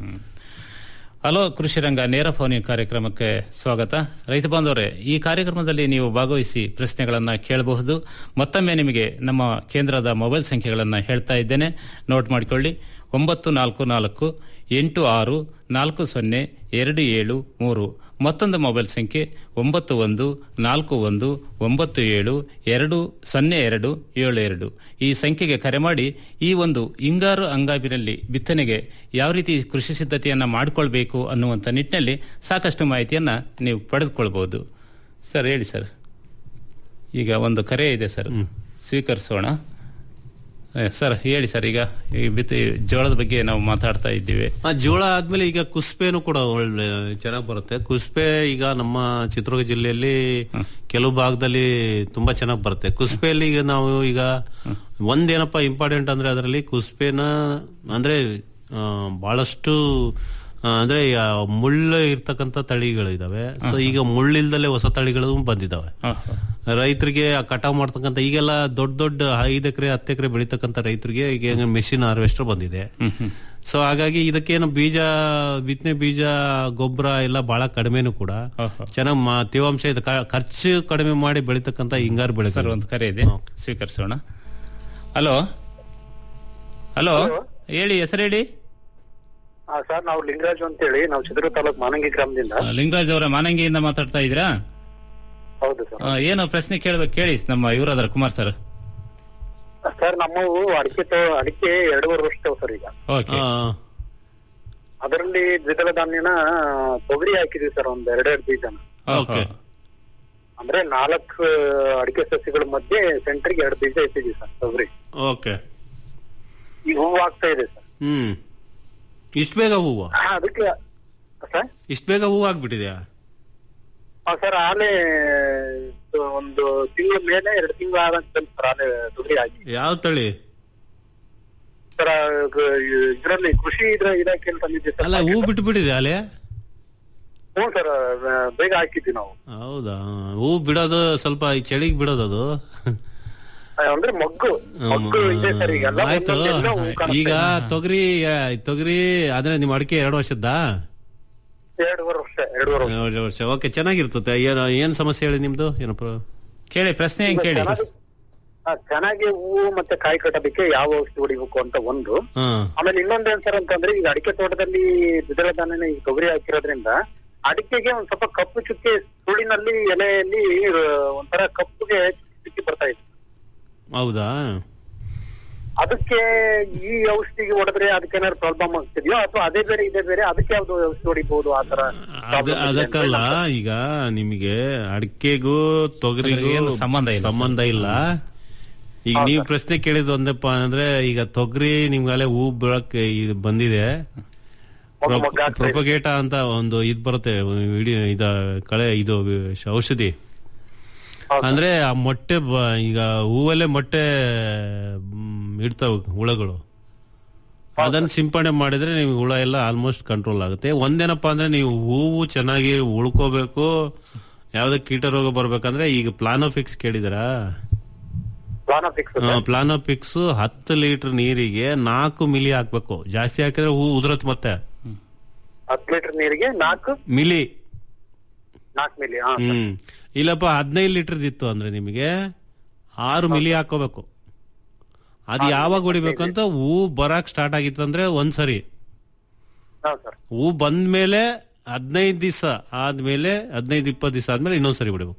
ಹಲೋ ಕೃಷಿ ರಂಗ ನೇರ ಫೋನ್ ಕಾರ್ಯಕ್ರಮಕ್ಕೆ ಸ್ವಾಗತ ರೈತ ಬಾಂಧವರೇ ಈ ಕಾರ್ಯಕ್ರಮದಲ್ಲಿ ನೀವು ಭಾಗವಹಿಸಿ ಪ್ರಶ್ನೆಗಳನ್ನ ಕೇಳಬಹುದು ಮತ್ತೊಮ್ಮೆ ನಿಮಗೆ ನಮ್ಮ ಕೇಂದ್ರದ ಮೊಬೈಲ್ ಸಂಖ್ಯೆಗಳನ್ನ ಹೇಳ್ತಾ ಇದ್ದೇನೆ ನೋಟ್ ಮಾಡಿಕೊಳ್ಳಿ ಒಂಬತ್ತು ನಾಲ್ಕು ನಾಲ್ಕು ಎಂಟು ಆರು ನಾಲ್ಕು ಸೊನ್ನೆ ಎರಡು ಏಳು ಮೂರು ಮತ್ತೊಂದು ಮೊಬೈಲ್ ಸಂಖ್ಯೆ ಒಂಬತ್ತು ಒಂದು ನಾಲ್ಕು ಒಂದು ಒಂಬತ್ತು ಏಳು ಎರಡು ಸೊನ್ನೆ ಎರಡು ಏಳು ಎರಡು ಈ ಸಂಖ್ಯೆಗೆ ಕರೆ ಮಾಡಿ ಈ ಒಂದು ಹಿಂಗಾರು ಹಂಗಾಮಿನಲ್ಲಿ ಬಿತ್ತನೆಗೆ ಯಾವ ರೀತಿ ಕೃಷಿ ಸಿದ್ಧತೆಯನ್ನ ಮಾಡಿಕೊಳ್ಬೇಕು ಅನ್ನುವಂಥ ನಿಟ್ಟಿನಲ್ಲಿ ಸಾಕಷ್ಟು ಮಾಹಿತಿಯನ್ನ ನೀವು ಪಡೆದುಕೊಳ್ಬಹುದು ಸರ್ ಹೇಳಿ ಸರ್ ಈಗ ಒಂದು ಕರೆ ಇದೆ ಸರ್ ಸ್ವೀಕರಿಸೋಣ ಏ, ಸರ್ ಹೇಳಿ ಸರ್ ಈಗ ಈ ಬಿತ್ತ ಜೋಳದ ಬಗ್ಗೆ ನಾವು ಮಾತಾಡ್ತಾ ಇದ್ದೀವಿ ಆ ಜೋಳ ಆದ್ಮೇಲೆ ಈಗ ಕುಸ್ಪೆನು ಕೂಡ ಒಳ್ಳೆ ಚೆನ್ನಾಗಿ ಬರುತ್ತೆ ಕುಸ್ಪೆ ಈಗ ನಮ್ಮ ಚಿತ್ರದುರ್ಗ ಜಿಲ್ಲೆಯಲ್ಲಿ ಕೆಲವು ಭಾಗದಲ್ಲಿ ತುಂಬಾ ಚೆನ್ನಾಗಿ ಬರುತ್ತೆ ಕುಸ್ಪೆಯಲ್ಲಿ ಈಗ ನಾವು ಈಗ ಒಂದೇನಪ್ಪ ಇಂಪಾರ್ಟೆಂಟ್ ಅಂದ್ರೆ ಅದರಲ್ಲಿ ಕುಸ್ಪೆನ ಅಂದ್ರೆ ಆ, ಬಹಳಷ್ಟು ಆ, ಅಂದ್ರೆ ಆ, ಮುಳ್ಳು ಇರ್ತಕ್ಕಂಥ ತಳಿಗಳು ಇದಾವೆ ಸೊ ಈಗ ಮುಳ್ಳಿಲ್ದಲೆ ಹೊಸ ತಳಿಗಳು ಬಂದಿದಾವೆ ರೈತರಿಗೆ ಆ ಕಟಾವ್ ಮಾಡ್ತಕ್ಕಂಥ ಈಗೆಲ್ಲ ದೊಡ್ಡ ದೊಡ್ಡ ಐದು ಎಕರೆ ಹತ್ತು ಎಕರೆ ಬೆಳೀತಕ್ಕಂಥ ರೈತರಿಗೆ ಈಗ ಮೆಷಿನ್ ಹಾರ್ವೆಸ್ಟರ್ ಬಂದಿದೆ ಸೊ ಹಾಗಾಗಿ ಇದಕ್ಕೇನು ಬೀಜ ಬಿತ್ತನೆ ಬೀಜ ಗೊಬ್ಬರ ಎಲ್ಲ ಬಹಳ ಕಡಿಮೆನೂ ಕೂಡ ಚೆನ್ನಾಗಿ ತೇವಾಂಶ ಇದೆ ಕ- ಖರ್ಚು ಕಡಿಮೆ ಮಾಡಿ ಬೆಳೀತಕ್ಕಂಥ ಹಿಂಗಾರು ಬೆಳೆ ಸರ್ ಒಂದು ಕರೆ ಇದೆ ಸ್ವೀಕರಿಸೋಣ ಹಲೋ ಹಲೋ ಹೇಳಿ ಹೆಸರು ಹೇಳಿ ಹಾ ಸರ್ ನಾವು ಲಿಂಗರಾಜು ಅಂತ ಹೇಳಿ ನಾವು ಚಿತ್ರದುರ್ಗ ತಾಲೂಕು ಮಾನಂಗಿ ಗ್ರಾಮದಿಂದ ಆ, ಲಿಂಗರಾಜ್ ಅವರ ಮಾನಂಗಿಯಿಂದ ಮಾತಾಡ್ತಾ ಇದ್ದೀರಾ ಹೌದು ಸರ್ ಆ, ಏನು ಪ್ರಶ್ನೆ ಕೇಳ್ಬೇಕು ಕೇಳಿ ನಮ್ಮ ಇವರಾದ್ರ ಕುಮಾರ್ ಸರ್ ಸರ್ ನಮ್ಮವು ಅಡಿಕೆ ತೋ ಅಡಿಕೆ ಎರಡೂವರೆ ವರ್ಷ ಸರ್ ಈಗ ಓಕೆ ಅದರಲ್ಲಿ ದ್ವಿದಳ ಧಾನ್ಯನ ತೊಗರಿ ಹಾಕಿದೀವಿ ಸರ್ ಒಂದ್ ಎರಡೆರಡು ಬೀಜನ ಓಕೆ ಅಂದ್ರೆ ನಾಲ್ಕು ಅಡಿಕೆ ಸಸ್ಯಗಳ ಮಧ್ಯೆ ಸೆಂಟರ್ಗೆ ಎರಡು ಬೀಜ ಇಟ್ಟಿದೀವಿ ಸರ್ ತೊಗರಿ ಓಕೆ ಈಗ ಹೂವು ಆಗ್ತಾ ಇದೆ ಸರ್ ಹ್ಮ್ ಇಷ್ಟು ಬೇಗ ಹೂವು ಹಾ, ಅದಕ್ಕೆ ಸರ್ ಇಷ್ಟು ಬೇಗ ಹೂವು ಆಗ್ಬಿಟ್ಟಿದ್ಯಾ ಸರ್ ಆಲೆ ಒಂದು ತಿಂಗಳ ಮೇಲೆ ಎರಡು ತಿಂಗಳು ಆದಂತ ಸರ್ ಆಲೆ ತೊಗರಿ ಆಗಿ ಯಾವ ತಳಿ ಸರ್ ಇದರಲ್ಲಿ ಕೃಷಿ ಇದ್ರ ಇಲಾಖೆಯಲ್ಲಿ ತಂದಿದ್ದೆ ಸರ್ ಅಲ್ಲ ಹೂ ಬಿಟ್ಟು ಬಿಟ್ಟಿದೆ ಅಲ್ಲೇ ಹ್ಞೂ ಸರ್ ಬೇಗ ಹಾಕಿದ್ವಿ ನಾವು ಹೌದಾ ಹೂ ಬಿಡೋದು ಸ್ವಲ್ಪ ಈ ಚಳಿಗೆ ಬಿಡೋದು ಅದು ಅಂದ್ರೆ ಮಗ್ಗು ಮಗ್ಗು ಇದೆ ಸರ್ ಈಗ ಎಲ್ಲ ಆಯ್ತು ಒಂದೊಂದೆಲ್ಲ ಹೂ ಕಾಣಿಸ್ತಾ ಈಗ ಇದೆ. ತೊಗರಿ ಆ, ತೊಗರಿ ಅಂದ್ರೆ ನಿಮ್ ಅಡಿಕೆ ಎರಡು ವರ್ಷದ್ದಾ ಎರಡೂವರೆ ವರ್ಷ ಎರಡೂವರೆ ವರ್ಷ ಎರಡು ವರ್ಷ ಓಕೆ ಚೆನ್ನಾಗಿರ್ತದೆ ಏನ್ ಏನ್ ಸಮಸ್ಯೆ ಹೇಳಿ ನಿಮ್ದು ಏನಪ್ಪ ಕೇಳಿ ಪ್ರಶ್ನೆ ಹೆಂಗ್ ಕೇಳಿ ಚೆನ್ನಾಗಿ- ಹಾ, ಚೆನ್ನಾಗಿ ಹೂವು ಮತ್ತೆ ಕಾಯಿ ಕಟ್ಟೋದಕ್ಕೆ ಯಾವ ಔಷಧಿ ಹೊಡಿಬೇಕು ಅಂತ ಒಂದು ಹಾ ಆಮೇಲೆ ಇನ್ನೊಂದ್ ಏನ್ ಸರ್ ಅಂತಂದ್ರೆ ಈಗ ಅಡಿಕೆ ತೋಟದಲ್ಲಿ ದ್ವಿದಳ ಧಾನ್ಯನ ಈ ತೊಗರಿ ಹಾಕಿರೋದ್ರಿಂದ ಅಡಿಕೆಗೆ ಒಂದ್ ಸ್ವಲ್ಪ ಕಪ್ಪು ಚುಕ್ಕೆ ಸುಳಿನಲ್ಲಿ ಎಲೆಯಲ್ಲಿ ಆ, ಒಂಥರ ಕಪ್ಪುಗೆ ಚುಕ್ಕಿ ಬರ್ತಾ ಇದೆ ಹೌದಾ ಅದಕ್ಕೆ ಈ ಔಷಧಿಗೆ ಹೊಡೆದ್ರೆ ಅದಕ್ಕೆ ಏನಾದ್ರು ಪ್ರಾಬ್ಲಮ್ ಆಗ್ತಿದ್ಯೋ ಅಥವಾ ಅದೇ ಬೇರೆ ಇದೇ ಬೇರೆ ಅದಕ್ಕೆ ಯಾವ್ದು ಔಷಧಿ ಹೊಡಿಬಹುದು ಆತರ ಅದ ಅದಕ್ಕಲ್ಲ ಈಗ ನಿಮಗೆ ಅಡಿಕೆಗೂ ತೊಗರಿಗೂ ಏನು ಸಂಬಂಧ ಇಲ್ಲ ಸಂಬಂಧ ಇಲ್ಲ ಈಗ ನೀವು ಪ್ರಶ್ನೆ ಕೇಳಿದ್ ಒಂದಪ್ಪ ಅಂದ್ರೆ ಈಗ ತೊಗರಿ ನಿಮ್ಗಾಲೆ ಹೂ ಬೆಳಕ್ ಇದು ಬಂದಿದೆ ಪ್ರೊಪಗೇಟ ಅಂತ ಒಂದು ಇದ್ ಬರುತ್ತೆ ವಿಡಿಯೋ ಇದ ಕಳೆ ಇದು ಔಷಧಿ ಅಂದ್ರೆ ಆ ಮೊಟ್ಟೆ ಬ- ಈಗ ಹೂವಲ್ಲೇ ಮೊಟ್ಟೆ ಮ್, ಇಡ್ತಾವ ಹುಳಗಳು ಅದನ್ನ ಸಿಂಪಡಣೆ ಮಾಡಿದ್ರೆ ನಿಮ್ಗೆ ಹುಳ ಎಲ್ಲ ಆಲ್ಮೋಸ್ಟ್ ಕಂಟ್ರೋಲ್ ಆಗುತ್ತೆ ಒಂದೇನಪ್ಪಾ ಅಂದ್ರೆ ನೀವು ಹೂವು ಚೆನ್ನಾಗಿ ಉಳ್ಕೋಬೇಕು ಯಾವ್ದೇ ಕೀಟ ರೋಗ ಬರ್ಬೇಕಂದ್ರೆ ಈಗ ಪ್ಲಾನೋಫಿಕ್ಸ್ ಕೇಳಿದಿರಾ ಪ್ಲಾನೋಫಿಕ್ಸ್ ಪ್ಲಾನೋಫಿಕ್ಸ್ ಹತ್ತು ಲೀಟರ್ ನೀರಿಗೆ ನಾಲ್ಕು ಮಿಲಿ ಹಾಕ್ಬೇಕು ಜಾಸ್ತಿ ಹಾಕಿದ್ರೆ ಹೂ ಉದುರತ್ ಮತ್ತೆ ಹತ್ತು ಲೀಟರ್ ನೀರಿಗೆ ನಾಲ್ಕು ಮಿಲಿ ನಾಲ್ಕು ಮಿಲಿ ಹಾ ಹ್ಮ್ ಇಲ್ಲಪ್ಪ ಹದಿನೈದು ಲೀಟರ್ ಇತ್ತು ಅಂದ್ರೆ ನಿಮಗೆ ಆರು ಮಿಲಿ ಹಾಕೋಬೇಕು ಅದು ಯಾವಾಗ ಹೊಡಿಬೇಕಂತ ಹೂ ಬರಾಕ್ ಸ್ಟಾರ್ಟ್ ಆಗಿತ್ತಂದ್ರೆ ಒಂದ್ಸರಿ ಹಾ ಸರ್ ಹೂ ಬಂದ್ಮೇಲೆ ಹದಿನೈದು ದಿವಸ ಆದ್ಮೇಲೆ ಹದಿನೈದು ಇಪ್ಪತ್ತು ದಿವಸ ಆದ್ಮೇಲೆ ಇನ್ನೊಂದ್ಸರಿ ಹೊಡಿಬೇಕು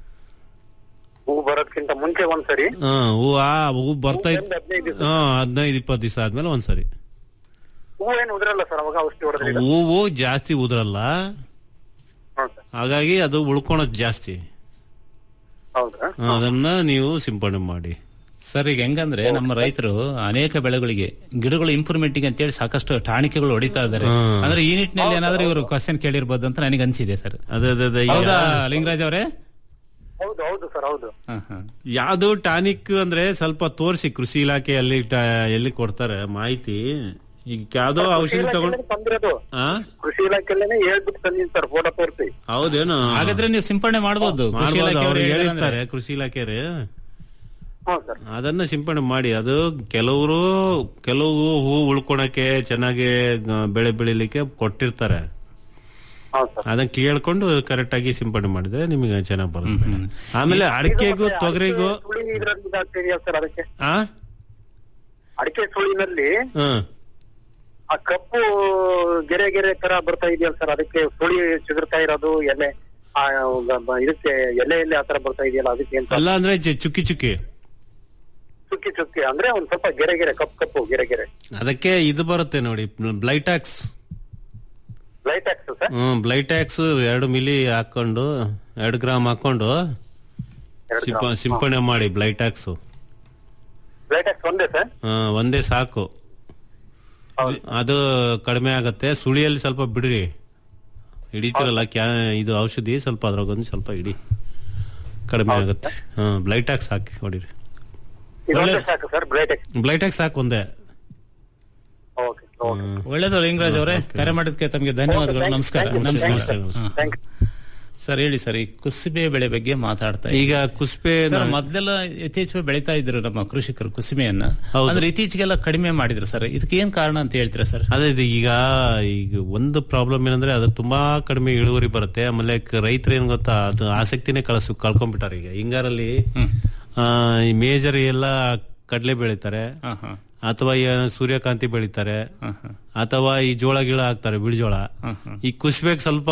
ಹೂ ಬರೋದ್ಕಿಂತ ಮುಂಚೆ ಒಂದ್ಸರಿ ಹಾ ಹೂ ಆ ಹೂ ಬರ್ತಾ ಇತ್ತು ಹದಿನೈದು ಹಾ ಹದಿನೈದು ಇಪ್ಪತ್ತು ದಿವಸ ಆದ್ಮೇಲೆ ಒಂದ್ಸರಿ ಹೂವೇನು ಉದ್ರಲ್ಲ ಸರ್ ಅವಾಗ ಔಷಧಿ ಹೊಡೆದ್ರೆ ಹೂವು ಜಾಸ್ತಿ ಉದುರಲ್ಲ ಹಾಗಾಗಿ ಅದು ಉಳ್ಕೊಳೋದು ಜಾಸ್ತಿ ಹೌದಾ ಅದನ್ನ ನೀವು ಸಿಂಪಡಣೆ ಮಾಡಿ ಸರ್ ಈಗ ಹೆಂಗಂದ್ರೆ ನಮ್ಮ ರೈತರು ಅನೇಕ ಬೆಳೆಗಳಿಗೆ ಗಿಡಗಳು ಇಂಪ್ರೂವ್ಮೆಂಟ್ ಅಂತೇಳಿ ಸಾಕಷ್ಟು ಟಾಣಿಕೆಗಳು ಹೊಡಿತಾ ಇದ್ದಾರೆ ಹ್ಮ್. ಅಂದ್ರೆ ಈ ನಿಟ್ಟಿನಲ್ಲಿ ಏನಾದ್ರೂ ಇವರು ಕ್ವಶನ್ ಕೇಳಿರ್ಬೋದು ಅಂತ ನನಗೆ ಅನ್ಸಿದೆ ಸರ್ ಅದೇ ಅದೇ ಅದೇ ಈಗ- ಹೌದಾ ಲಿಂಗರಾಜ್ ಅವರೇ ಹೌದು ಹೌದು ಸರ್ ಹೌದು ಯಾವ್ದು ಟಾನಿಕ್ ಅಂದ್ರೆ ಸ್ವಲ್ಪ ತೋರಿಸಿ ಕೃಷಿ ಇಲಾಖೆಯಲ್ಲಿ ಟ- ಎಲ್ಲಿ ಕೊಡ್ತಾರೆ ಮಾಹಿತಿ ಈಗ ಯಾವ್ದೋ ಔಷಧಿ ತಗೊಂಡ್ ತಂದಿರೋದು ಆ ಕೃಷಿ ಇಲಾಖೆಲ್ಲೇನೆ ಹೇಳ್ಬಿಟ್ಟು ತಂದಿನಿ ಸರ್ ಫೋಟೋ ತೋರಿಸಿ ಹೌದೇನು ಹಾಗಾದ್ರೆ ನೀವು ಸಿಂಪಡಣೆ ಮಾಡ್ಬೋದು ಕೃಷಿ ಮಾಡ್ಬೋದು, ಇಲಾಖೆಯವರು ಅವ್ರು ಹೇಳಿದ್ರೆ ಹೇಳಿರ್ತಾರೆ ಕೃಷಿ ಇಲಾಖೆಯವರು ಹ್ಞೂ ಸರ್ ಅದನ್ನ ಸಿಂಪಡಣೆ ಮಾಡಿ ಅದು ಕೆಲವರು ಕೆಲವು ಹೂ ಉಳ್ಕೊಳಕ್ಕೆ ಚೆನ್ನಾಗಿ ಗ- ಬೆಳೆ ಬೆಳಿಲಿಕ್ಕೆ ಕೊಟ್ಟಿರ್ತಾರೆ ಅದನ್ನ ಕೇಳ್ಕೊಂಡು ಕರೆಕ್ಟ್ ಆಗಿ ಸಿಂಪಡಣೆ ಮಾಡಿದ್ರೆ ನಿಮಗೆ ಚೆನ್ನಾಗಿ ಬರುತ್ತೆ ಬೆಳೆ. ಆಮೇಲೆ ಅಡಿಕೆಗೂ ತೊಗರಿಗೂ ಸುಳಿ ಇದ್ರಲ್ಲಿ ಇದಾಗ್ತಿದೆಯಾ ಸರ್ ಅದಕ್ಕೆ ಆ ಅಡಿಕೆ ಸುಳಿನಲ್ಲಿ ಹ್ಮ್ ಆ ಕಪ್ಪು ಗೆರೆ ಗೆರೆ ತರ ಬರ್ತಾ ಇದೆಯಲ್ಲ ಸರ್ ಅದಕ್ಕೆ ಸುಳಿ ಚಿಗುರ್ತಾ ಇರೋದು ಎಲೆ ಆ, ಗ- ಇದಕ್ಕೆ ಎಲೆಯಲ್ಲಿ ಆತರ ಬರ್ತಾ ಇದೆಯಲ್ಲ ಅದಕ್ಕೆ ಅಂತ ಅಲ್ಲ ಅಂದ್ರೆ ಚು- ಚುಕ್ಕಿ ಚುಕ್ಕಿ ಚುಕ್ಕಿ ಚುಕ್ಕಿ ಅಂದ್ರೆ ಒಂದ್ ಸ್ವಲ್ಪ ಗೆರೆ ಗೆರೆ ಕಪ್ಪು ಕಪ್ಪು ಗೆರೆ ಗೆರೆ ಅದಕ್ಕೆ ಇದು ಬರುತ್ತೆ ನೋಡಿ Blitox light ox sir hmm Blitox ಎರಡು ಮಿಲಿ ಹಾಕೊಂಡು ಎರಡು ಗ್ರಾಮ್ ಹಾಕೊಂಡು ಸಿಂಪ- ಸಿಂಪಡಣೆ ಮಾಡಿ ಬ್ಲೈಟ್ಯಾಕ್ಸ್ ಲೈಟ್ ಆಕ್ಸ್ ಒಂದೇ ಸರ್ ಒಂದೇ ಸಾಕು ಅದು ಕಡಿಮೆ ಆಗತ್ತೆ ಸುಳಿಯಲ್ಲಿ ಸ್ವಲ್ಪ ಬಿಡ್ರಿ ಹಿಡಿತಿರಲ್ಲ ಕ್ಯಾ ಇದು ಔಷಧಿ ಸ್ವಲ್ಪ ಅದ್ರಾಗೊಂದು ಸ್ವಲ್ಪ ಇಡಿ ಕಡಿಮೆ ಆಗುತ್ತೆ ಹ್ಮ್ ಬ್ಲೈಟ್ಯಾಕ್ಸ್ ಹಾಕಿ ಹೊಡಿರಿ ಇದೊಂದೇ ಸಾಕು ಸರ್ ಬ್ಲೈಟ್ ಆಕ್ಸ್ ಬ್ಲೈಟ್ಯಾಕ್ಸ್ ಸಾಕು ಒಂದೇ ಓಕೆ ಒಳ್ಳೇದು ಲಿಂಗರಾಜ್ ಅವರೇ ಕರೆ ಮಾಡಿದ್ಕೆ ತಮಗೆ ಧನ್ಯವಾದಗಳು ನಮಸ್ಕಾರ ನಮಸ್ಕಾರ ನಮಸ್ಕಾರ. ಹಾ. ಸರ್ ಹೇಳಿ ಸರ್ ಈ ಕುಸುಬೆ ಬೆಳೆ ಬಗ್ಗೆ ಮಾತಾಡ್ತಾ ಇದ್ದೀವಿ. ಈಗ ಕುಸ್ಬೆ ಸರ್ ಮೊದ್ಲೆಲ್ಲ ಯಥೇಚ್ಛವಾಗಿ ಬೆಳೀತಾ ಇದ್ರು ನಮ್ಮ ಕೃಷಿಕರು ಕುಸುಮೆಯನ್ನ ಹೌದು. ಅಂದ್ರೆ ಇತ್ತೀಚೆಗೆಲ್ಲ ಕಡಿಮೆ ಮಾಡಿದ್ರು ಸರ್ ಇದಕ್ಕೆ ಏನ್ ಕಾರಣ ಅಂತ ಹೇಳ್ತೀರಾ ಸರ್ ಅದೇ ಇದು ಈಗ ಈಗ ಒಂದು ಪ್ರಾಬ್ಲಮ್ ಏನಂದ್ರೆ ಅದು ತುಂಬಾ ಕಡಿಮೆ ಇಳುವರಿ ಬರುತ್ತೆ ಆಮೇಲೆ ರೈತರು ಏನ್ ಗೊತ್ತಾ ಅದು ಆಸಕ್ತಿನೇ ಕಳ್ಸು ಕಳ್ಕೊಂಡ್ಬಿಟ್ಟಾರೆ ಈಗ ಹಿಂಗಾರಲ್ಲಿ ಆ, ಈ ಮೇಜರ್ ಎಲ್ಲ ಕಡಲೆ ಬೆಳಿತಾರೆ ಅಥವಾ ಈ ಸೂರ್ಯಕಾಂತಿ ಬೆಳಿತಾರೆ ಅಥವಾ ಈ ಜೋಳ ಗಿಳ ಹಾಕ್ತಾರೆ ಬಿಳಿಜೋಳ ಈ ಕುಸ್ಬೇಕ್ ಸ್ವಲ್ಪ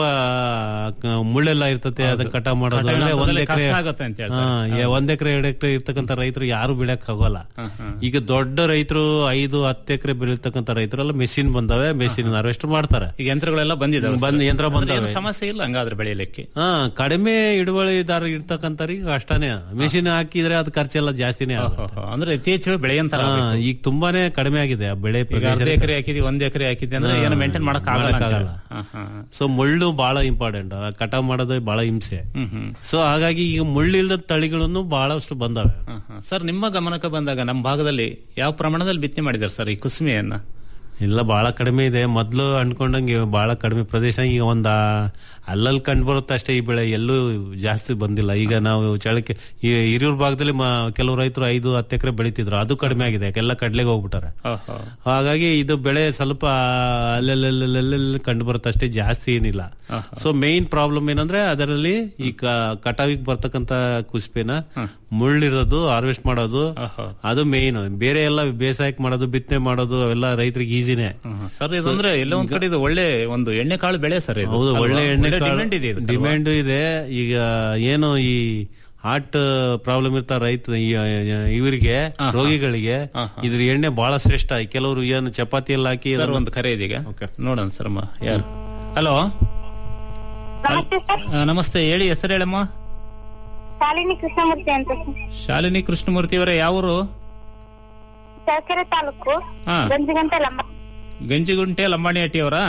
ಕ- ಮುಳ್ಳೆಲ್ಲ ಇರ್ತತೆ ಅದನ್ನ ಕಟಾವ್ ಮಾಡೋದು ಕಟಾವ್ ಅಂದ್ರೆ ಒಂದ್ ಮಾಡೋದ್ರಲ್ಲಿ ಎಕರೆ ಕಷ್ಟ ಆಗುತ್ತೆ ಅಂತ ಹೇಳ್ತಾರೆ. ಹಾ, ಯಾ- ಒಂದ್ ಎಕರೆ ಎರಡು ಎಕರೆ ಇರ್ತಕ್ಕಂಥ ರೈತರು ಯಾರು ಬೆಳೆಯಕ್ ಆಗೋಲ್ಲ ಈಗ ದೊಡ್ಡ ರೈತರು ಐದು ಹತ್ತು ಎಕರೆ ಬೆಳೀತಕ್ಕಂಥ ರೈತರೆಲ್ಲ ಮೆಷಿನ್ ಬಂದವೆ ಮೆಷಿನ್ ಹಾರ್ವೆಸ್ಟರ್ ಮಾಡ್ತಾರೆ ಈಗ ಯಂತ್ರಗಳೆಲ್ಲ ಬಂದಿದ್ದಾವೆ ಸರ್. ಬಂದ್ ಯಂತ್ರ ಅಂದ್ರೆ ಏನು ಬಂದವೆ ಸಮಸ್ಯೆ ಇಲ್ಲ ಹಂಗಾದ್ರೆ ಬೆಳೆಯಲಿಕ್ಕೆ ಹಾ ಕಡಿಮೆ ಹಿಡುವಳಿದಾರ ಇರ್ತಕ್ಕಂಥವ್ರಿಗೆ ಕಷ್ಟನೇ ಮೆಷಿನ್ ಹಾಕಿದ್ರೆ ಅದು ಖರ್ಚೆಲ್ಲ ಜಾಸ್ತಿನೇ ಆಗುತ್ತೆ ಅಂದ್ರೆ ಯಥೇಚ್ಛವಾಗಿ ಬೆಳೆಯಂತರ ಹಾ, ಈಗ ತುಂಬಾನೇ ಕಡಿಮೆ ಆಗಿದೆ ಆ ಬೆಳೆ ಈಗ ಅರ್ಧ ಎಕರೆ ಹಾಕಿದ್ವಿ ಒಂದ್ ಎಕರೆ ಹಾಕಿದ್ವಿ ಅಂದ್ರೆ ಏನು ಮೇಂಟೈನ್ ಮಾಡಕ್ ಆಗಲ್ಲ ಸೊ ಮುಳ್ಳು ಬಹಳ ಇಂಪಾರ್ಟೆಂಟ್ ಕಟಾವ್ ಮಾಡೋದು ಬಹಳ ಹಿಂಸೆ ಸೊ ಹಾಗಾಗಿ ಈಗ ಮುಳ್ಳಿಲ್ದ ತಳಿಗಳನ್ನು ಬಹಳಷ್ಟು ಬಂದವೆ ಸರ್ ನಿಮ್ಮ ಗಮನಕ್ಕೆ ಬಂದಾಗ ನಮ್ಮ ಭಾಗದಲ್ಲಿ ಯಾವ ಪ್ರಮಾಣದಲ್ಲಿ ಬಿತ್ತನೆ ಮಾಡಿದ್ದಾರೆ ಸರ್ ಈ ಕುಸುಮೆಯನ್ನ ಇಲ್ಲ ಬಹಳ ಕಡಿಮೆ ಇದೆ ಮೊದ್ಲು ಅನ್ಕೊಂಡಂಗೆ ಬಹಳ ಕಡಿಮೆ ಪ್ರದೇಶ ಈಗ ಒಂದ ಅಲ್ಲಲ್ಲಿ ಕಂಡು ಬರುತ್ತೆ ಅಷ್ಟೇ ಈ ಬೆಳೆ ಎಲ್ಲೂ ಜಾಸ್ತಿ ಬಂದಿಲ್ಲ ಈಗ ನಾವು ಚಳಕೆ ಈ ಹಿರಿಯೂರ್ ಭಾಗದಲ್ಲಿ ಮ- ಕೆಲವು ರೈತರು ಐದು ಹತ್ತು ಎಕರೆ ಬೆಳಿತಿದ್ರು ಅದು ಕಡಿಮೆ ಆಗಿದೆ ಎಲ್ಲ ಕಡ್ಲೆಗೆ ಹೋಗ್ಬಿಟ್ಟಾರೆ ಹಾಗಾಗಿ ಇದು ಬೆಳೆ ಸ್ವಲ್ಪ ಅಲ್ಲೆಲ್ಲೆಲ್ಲೆಲ್ಲೆಲ್ಲಿ ಕಂಡು ಬರುತ್ತೆ ಅಷ್ಟೇ ಜಾಸ್ತಿ ಏನಿಲ್ಲ ಸೊ ಮೇನ್ ಪ್ರಾಬ್ಲಮ್ ಏನಂದ್ರೆ ಅದರಲ್ಲಿ ಈ ಕ- ಕಟಾವಿಗೆ ಬರ್ತಕ್ಕಂತ ಕುಸ್ಬೆನ ಮುಳ್ಳಿರೋದು ಹಾರ್ವೆಸ್ಟ್ ಮಾಡೋದು ಅದು ಮೇನ್ ಬೇರೆ ಎಲ್ಲ ಬೇಸಾಯಕ್ಕೆ ಮಾಡೋದು ಬಿತ್ತನೆ ಮಾಡೋದು ಅವೆಲ್ಲ ರೈತರಿಗೆ ಈಸಿನೇ ಸರ್ ಇದಂದ್ರೆ ಎಲ್ಲ ಒಂದ್ ಕಡೆ ಇದು ಒಳ್ಳೆ ಒಂದು ಎಣ್ಣೆ ಕಾಳು ಬೆಳೆ ಸರ್ ಇದು ಹೌದು ಒಳ್ಳೆ ಎಣ್ಣೆ ಡಿಮ್ಯಾಂಡ್ ಇದೆ ಇದಕ್ಕೆ ಅಲ್ವಾ? ಡಿಮ್ಯಾಂಡ್ ಇದೆ ಈಗ ಏನು ಈ ಹಾರ್ಟ್ ಪ್ರಾಬ್ಲಮ್ ಇರ್ತಾರ ರೈತ ಈ- ಇವರಿಗೆ ರೋಗಿಗಳಿಗೆ ಇದ್ರ ಎಣ್ಣೆ ಬಹಳ ಶ್ರೇಷ್ಠ ಕೆಲವರು ಏನು ಚಪಾತಿ ಎಲ್ಲ ಹಾಕಿ ಸರ್ ಅದನ್ನ- ಒಂದು ಕರೆ ಇದೀಗ ನೋಡೋಣ ಸರ್ ಅಮ್ಮ ಯಾರು ಹಲೋ ನಮಸ್ತೆ ಹೇಳಿ ಹೆಸರು ಹೇಳಮ್ಮ ಶಾಲಿನಿ ಕೃಷ್ಣಮೂರ್ತಿ ಅಂತ ಶಾಲಿನಿ ಕೃಷ್ಣಮೂರ್ತಿ ಅವರೇ ಯಾವರು ಚಳ್ಳಕೆರೆ ತಾಲೂಕು ಹಾ. ಗಂಜಿಗಂಟೆ ಲಂಬ ಗಂಜಿಗುಂಟೆ ಲಂಬಾಣಿ ಹಟ್ಟಿ ಅವರಾ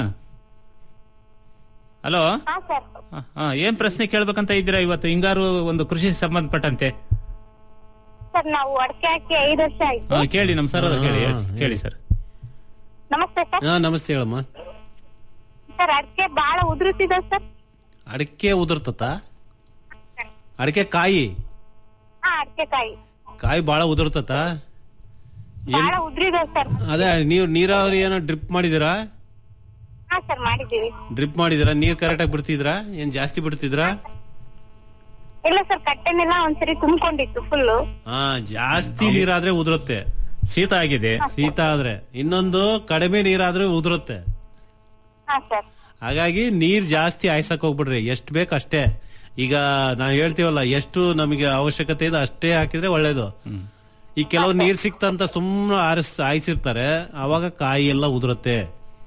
ಹಲೋ ಹಾ ಸರ್ ಹಾ ಏನ್ ಪ್ರಶ್ನೆ ಕೇಳ್ಬೇಕಂತ ಇದ್ದೀರಾ ಇವತ್ತು ಹಿಂಗಾರು ಒಂದು ಕೃಷಿ ಸಂಬಂಧಪಟ್ಟಂತೆ ಸರ್ ನಾವು ಅಡಕೆ ಹಾಕಿ ಐದು ವರ್ಷ ಆಯ್ತು ಹಾ, ಕೇಳಿ ನಮ್ ಸರ್ ಕೇಳಿ ಕೇಳಿ ಸರ್ ನಮಸ್ತೆ ಸರ್ ಹಾ ನಮಸ್ತೆ ಹೇಳಮ್ಮ ಸರ್ ಅಡಕೆ ಬಹಳ ಉದುರುತ್ತಿದೆ ಸರ್ ಅಡಿಕೆ ಉದುರ್ತತ ಅಡಿಕೆ ಕಾಯಿ ಹಾ ಅಡಕೆ ಕಾಯಿ ಕಾಯಿ ಬಹಳ ಉದುರ್ತತ ಏನ್ ಬಹಳ ಉದ್ರಿದೆ ಸರ್ ಅದೇ ನೀವು ನೀರಾವರಿ ಏನೋ ಡ್ರಿಪ್ ಮಾಡಿದಿರಾ ಹಾ ಸರ್ ಮಾಡಿದ್ದೀವಿ ಡ್ರಿಪ್ ಮಾಡಿದಿರಾ ನೀರ್ ಕರೆಕ್ಟ್ ಆಗಿ ಬಿಡ್ತಿದ್ರಾ ಏನ್ ಜಾಸ್ತಿ ಬಿಡ್ತಿದ್ರಾ ಇಲ್ಲ ಸರ್ ಕಟ್ಟೆನೆಲ್ಲ ಒಂದ್ಸರಿ ತುಂಬಿಕೊಂಡಿತ್ತು ಫುಲ್ಲು ಹಾ ಜಾಸ್ತಿ ನೀರಾದ್ರೆ ಉದುರುತ್ತೆ ಶೀತ ಆಗಿದೆ ಶೀತ ಆದ್ರೆ ಇನ್ನೊಂದು ಕಡಿಮೆ ನೀರಾದ್ರೆ ಉದುರುತ್ತೆ ಹಾ ಸರ್ ಹಾಗಾಗಿ ನೀರ್ ಜಾಸ್ತಿ ಆಯ್ಸಕ್ ಹೋಗ್ಬಿಡ್ರಿ ಎಷ್ಟ್ ಬೇಕು ಅಷ್ಟೇ ಈಗ ನಾವ್ ಹೇಳ್ತೀವಲ್ಲ ಎಷ್ಟು ನಮಗೆ ಅವಶ್ಯಕತೆ ಇದೆ ಅಷ್ಟೇ ಹಾಕಿದ್ರೆ ಒಳ್ಳೇದು ಈ ಕೆಲವು ನೀರ್ ಸಿಕ್ತಂತ ಸುಮ್ನೆ ಆರಿಸ್ ಆಯ್ಸಿರ್ತಾರೆ ಅವಾಗ ಕಾಯಿ ಎಲ್ಲ ಉದುರುತ್ತೆ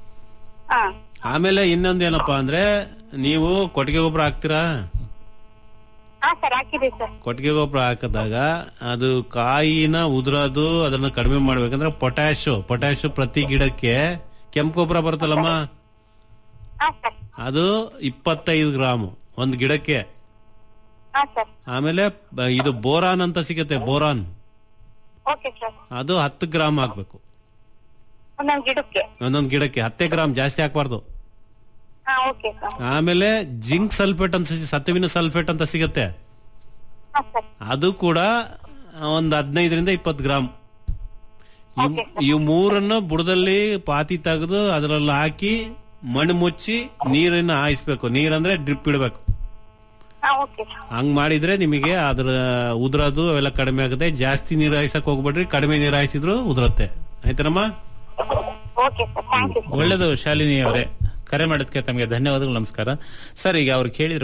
ಹಾ ಆಮೇಲೆ ಇನ್ನೊಂದೇನಪ್ಪಾ ಅಂದ್ರೆ ನೀವು ಕೊಟ್ಟಿಗೆ ಗೊಬ್ಬರ ಹಾಕ್ತೀರಾ ಹಾ ಸರ್ ಹಾಕಿದೀವಿ ಸರ್ ಕೊಟ್ಟಿಗೆ ಗೊಬ್ಬರ ಹಾಕಿದಾಗ ಅದು ಕಾಯಿನ ಉದುರೋದು ಅದನ್ನ ಕಡಿಮೆ ಮಾಡ್ಬೇಕಂದ್ರೆ ಪೊಟ್ಯಾಶ್ ಪೊಟ್ಯಾಶ್ ಪ್ರತಿ ಗಿಡಕ್ಕೆ ಕೆಂಪು ಗೊಬ್ಬರ ಬರುತ್ತಲ್ಲಮ್ಮ ಹಾ ಸರ್ ಅದು ಇಪ್ಪತ್ತೈದು ಗ್ರಾಮ್ ಒಂದ್ ಗಿಡಕ್ಕೆ ಹಾ ಸರ್ ಆಮೇಲೆ ಬ- ಇದು ಬೋರಾನ್ ಅಂತ ಸಿಗುತ್ತೆ ಬೋರಾನ್ ಓಕೆ ಸರ್ ಅದು ಹತ್ತು ಗ್ರಾಮ್ ಹಾಕ್ಬೇಕು ಒಂದೊಂದು ಗಿಡಕ್ಕೆ ಒಂದೊಂದ್ ಗಿಡಕ್ಕೆ ಹತ್ತೇ ಗ್ರಾಮ್ ಜಾಸ್ತಿ ಹಾಕ್ಬಾರ್ದು ಹಾ ಓಕೆ ಸರ್ ಆಮೇಲೆ ಜಿಂಕ್ ಸಲ್ಫೇಟ್ ಅಂತ ಸಿ- ಸತುವಿನ ಸಲ್ಫೇಟ್ ಅಂತ ಸಿಗುತ್ತೆ ಹಾ ಸರ್ ಅದು ಕೂಡ ಒಂದ್ ಹದಿನೈದರಿಂದ ಇಪ್ಪತ್ತು ಗ್ರಾಮ್ ಇವ್- ಇವ್ ಮೂರನ್ನು ಬುಡದಲ್ಲಿ ಪಾತಿ ತೆಗೆದು ಅದರಲ್ಲಿ ಹಾಕಿ ಮಣ್ಣು ಮುಚ್ಚಿ ನೀರನ್ನ ಹಾಯಿಸ್ಬೇಕು ನೀರಂದ್ರೆ ಡ್ರಿಪ್ ಇಡಬೇಕು ಹಾ ಓಕೆ ಸರ್ ಹಂಗ್ ಮಾಡಿದ್ರೆ ನಿಮಗೆ ಅದ್ರ ಉದುರೋದು ಅವೆಲ್ಲ ಕಡಿಮೆ ಆಗುತ್ತೆ ಜಾಸ್ತಿ ನೀರು ಹಾಯಿಸಕ್ ಹೋಗ್ಬೇಡ್ರಿ ಕಡಿಮೆ ನೀರು ಹಾಯಿಸಿದ್ರು ಉದುರುತ್ತೆ ಆಯ್ತನಮ್ಮ ಓಕೆ ಸರ್ ಥ್ಯಾಂಕ್ ಯು ಒಳ್ಳೆಯದು ಶಾಲಿನಿ ಅವರೇ ಕರೆ ಮಾಡೋದಕ್ಕೆ ತಮಗೆ ಧನ್ಯವಾದಗಳು ನಮಸ್ಕಾರ ಸರ್ ಈಗ ಅವ್ರು ಕೇಳಿದ್ರು